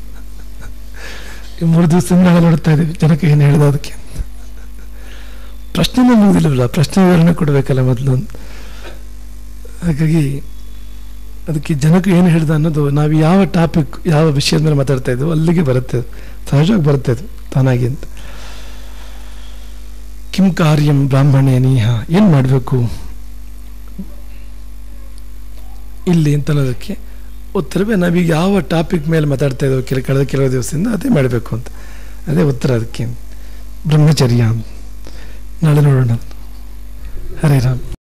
ಈ ಮೂರು ದಿವಸದಿಂದ ನಾಳೆ ನೋಡ್ತಾ ಇದ್ದೀವಿ ಜನಕ ಏನು ಹೇಳ್ದ ಅದಕ್ಕೆ ಪ್ರಶ್ನೆನೇ ಮುಗಿದಿಲ್ಲವಲ್ಲ ಪ್ರಶ್ನೆ ವಿವರಣೆ ಕೊಡಬೇಕಲ್ಲ ಮೊದಲು ಹಾಗಾಗಿ ಅದಕ್ಕೆ ಜನಕ್ಕೆ ಏನು ಹೇಳ್ದ ಅನ್ನೋದು ನಾವು ಯಾವ ಟಾಪಿಕ್ ಯಾವ ವಿಷಯದ ಮೇಲೆ ಮಾತಾಡ್ತಾ ಇದ್ವು ಅಲ್ಲಿಗೆ ಬರುತ್ತೆ ಅದು ಸಹಜವಾಗಿ ಬರುತ್ತೆ ಅದು ತಾನಾಗಿ ಅಂತ ಕಿಂ ಕಾರ್ಯಂ ಬ್ರಾಹ್ಮಣೇ ನೀಹ ಏನು ಮಾಡಬೇಕು ಇಲ್ಲಿ ಅಂತ ಅನ್ನೋದಕ್ಕೆ ಉತ್ತರವೇ ನಾವೀಗ ಯಾವ ಟಾಪಿಕ್ ಮೇಲೆ ಮಾತಾಡ್ತಾ ಇದ್ದೇವೆ ಕೆಲ ಕಳೆದ ಕೆಲವು ದಿವಸದಿಂದ ಅದೇ ಮಾಡಬೇಕು ಅಂತ ಅದೇ ಉತ್ತರ ಅದಕ್ಕೆ ಬ್ರಹ್ಮಚರ್ಯ ನಾಳೆ ನೋಡೋಣ ಹರೇ ರಾಮ್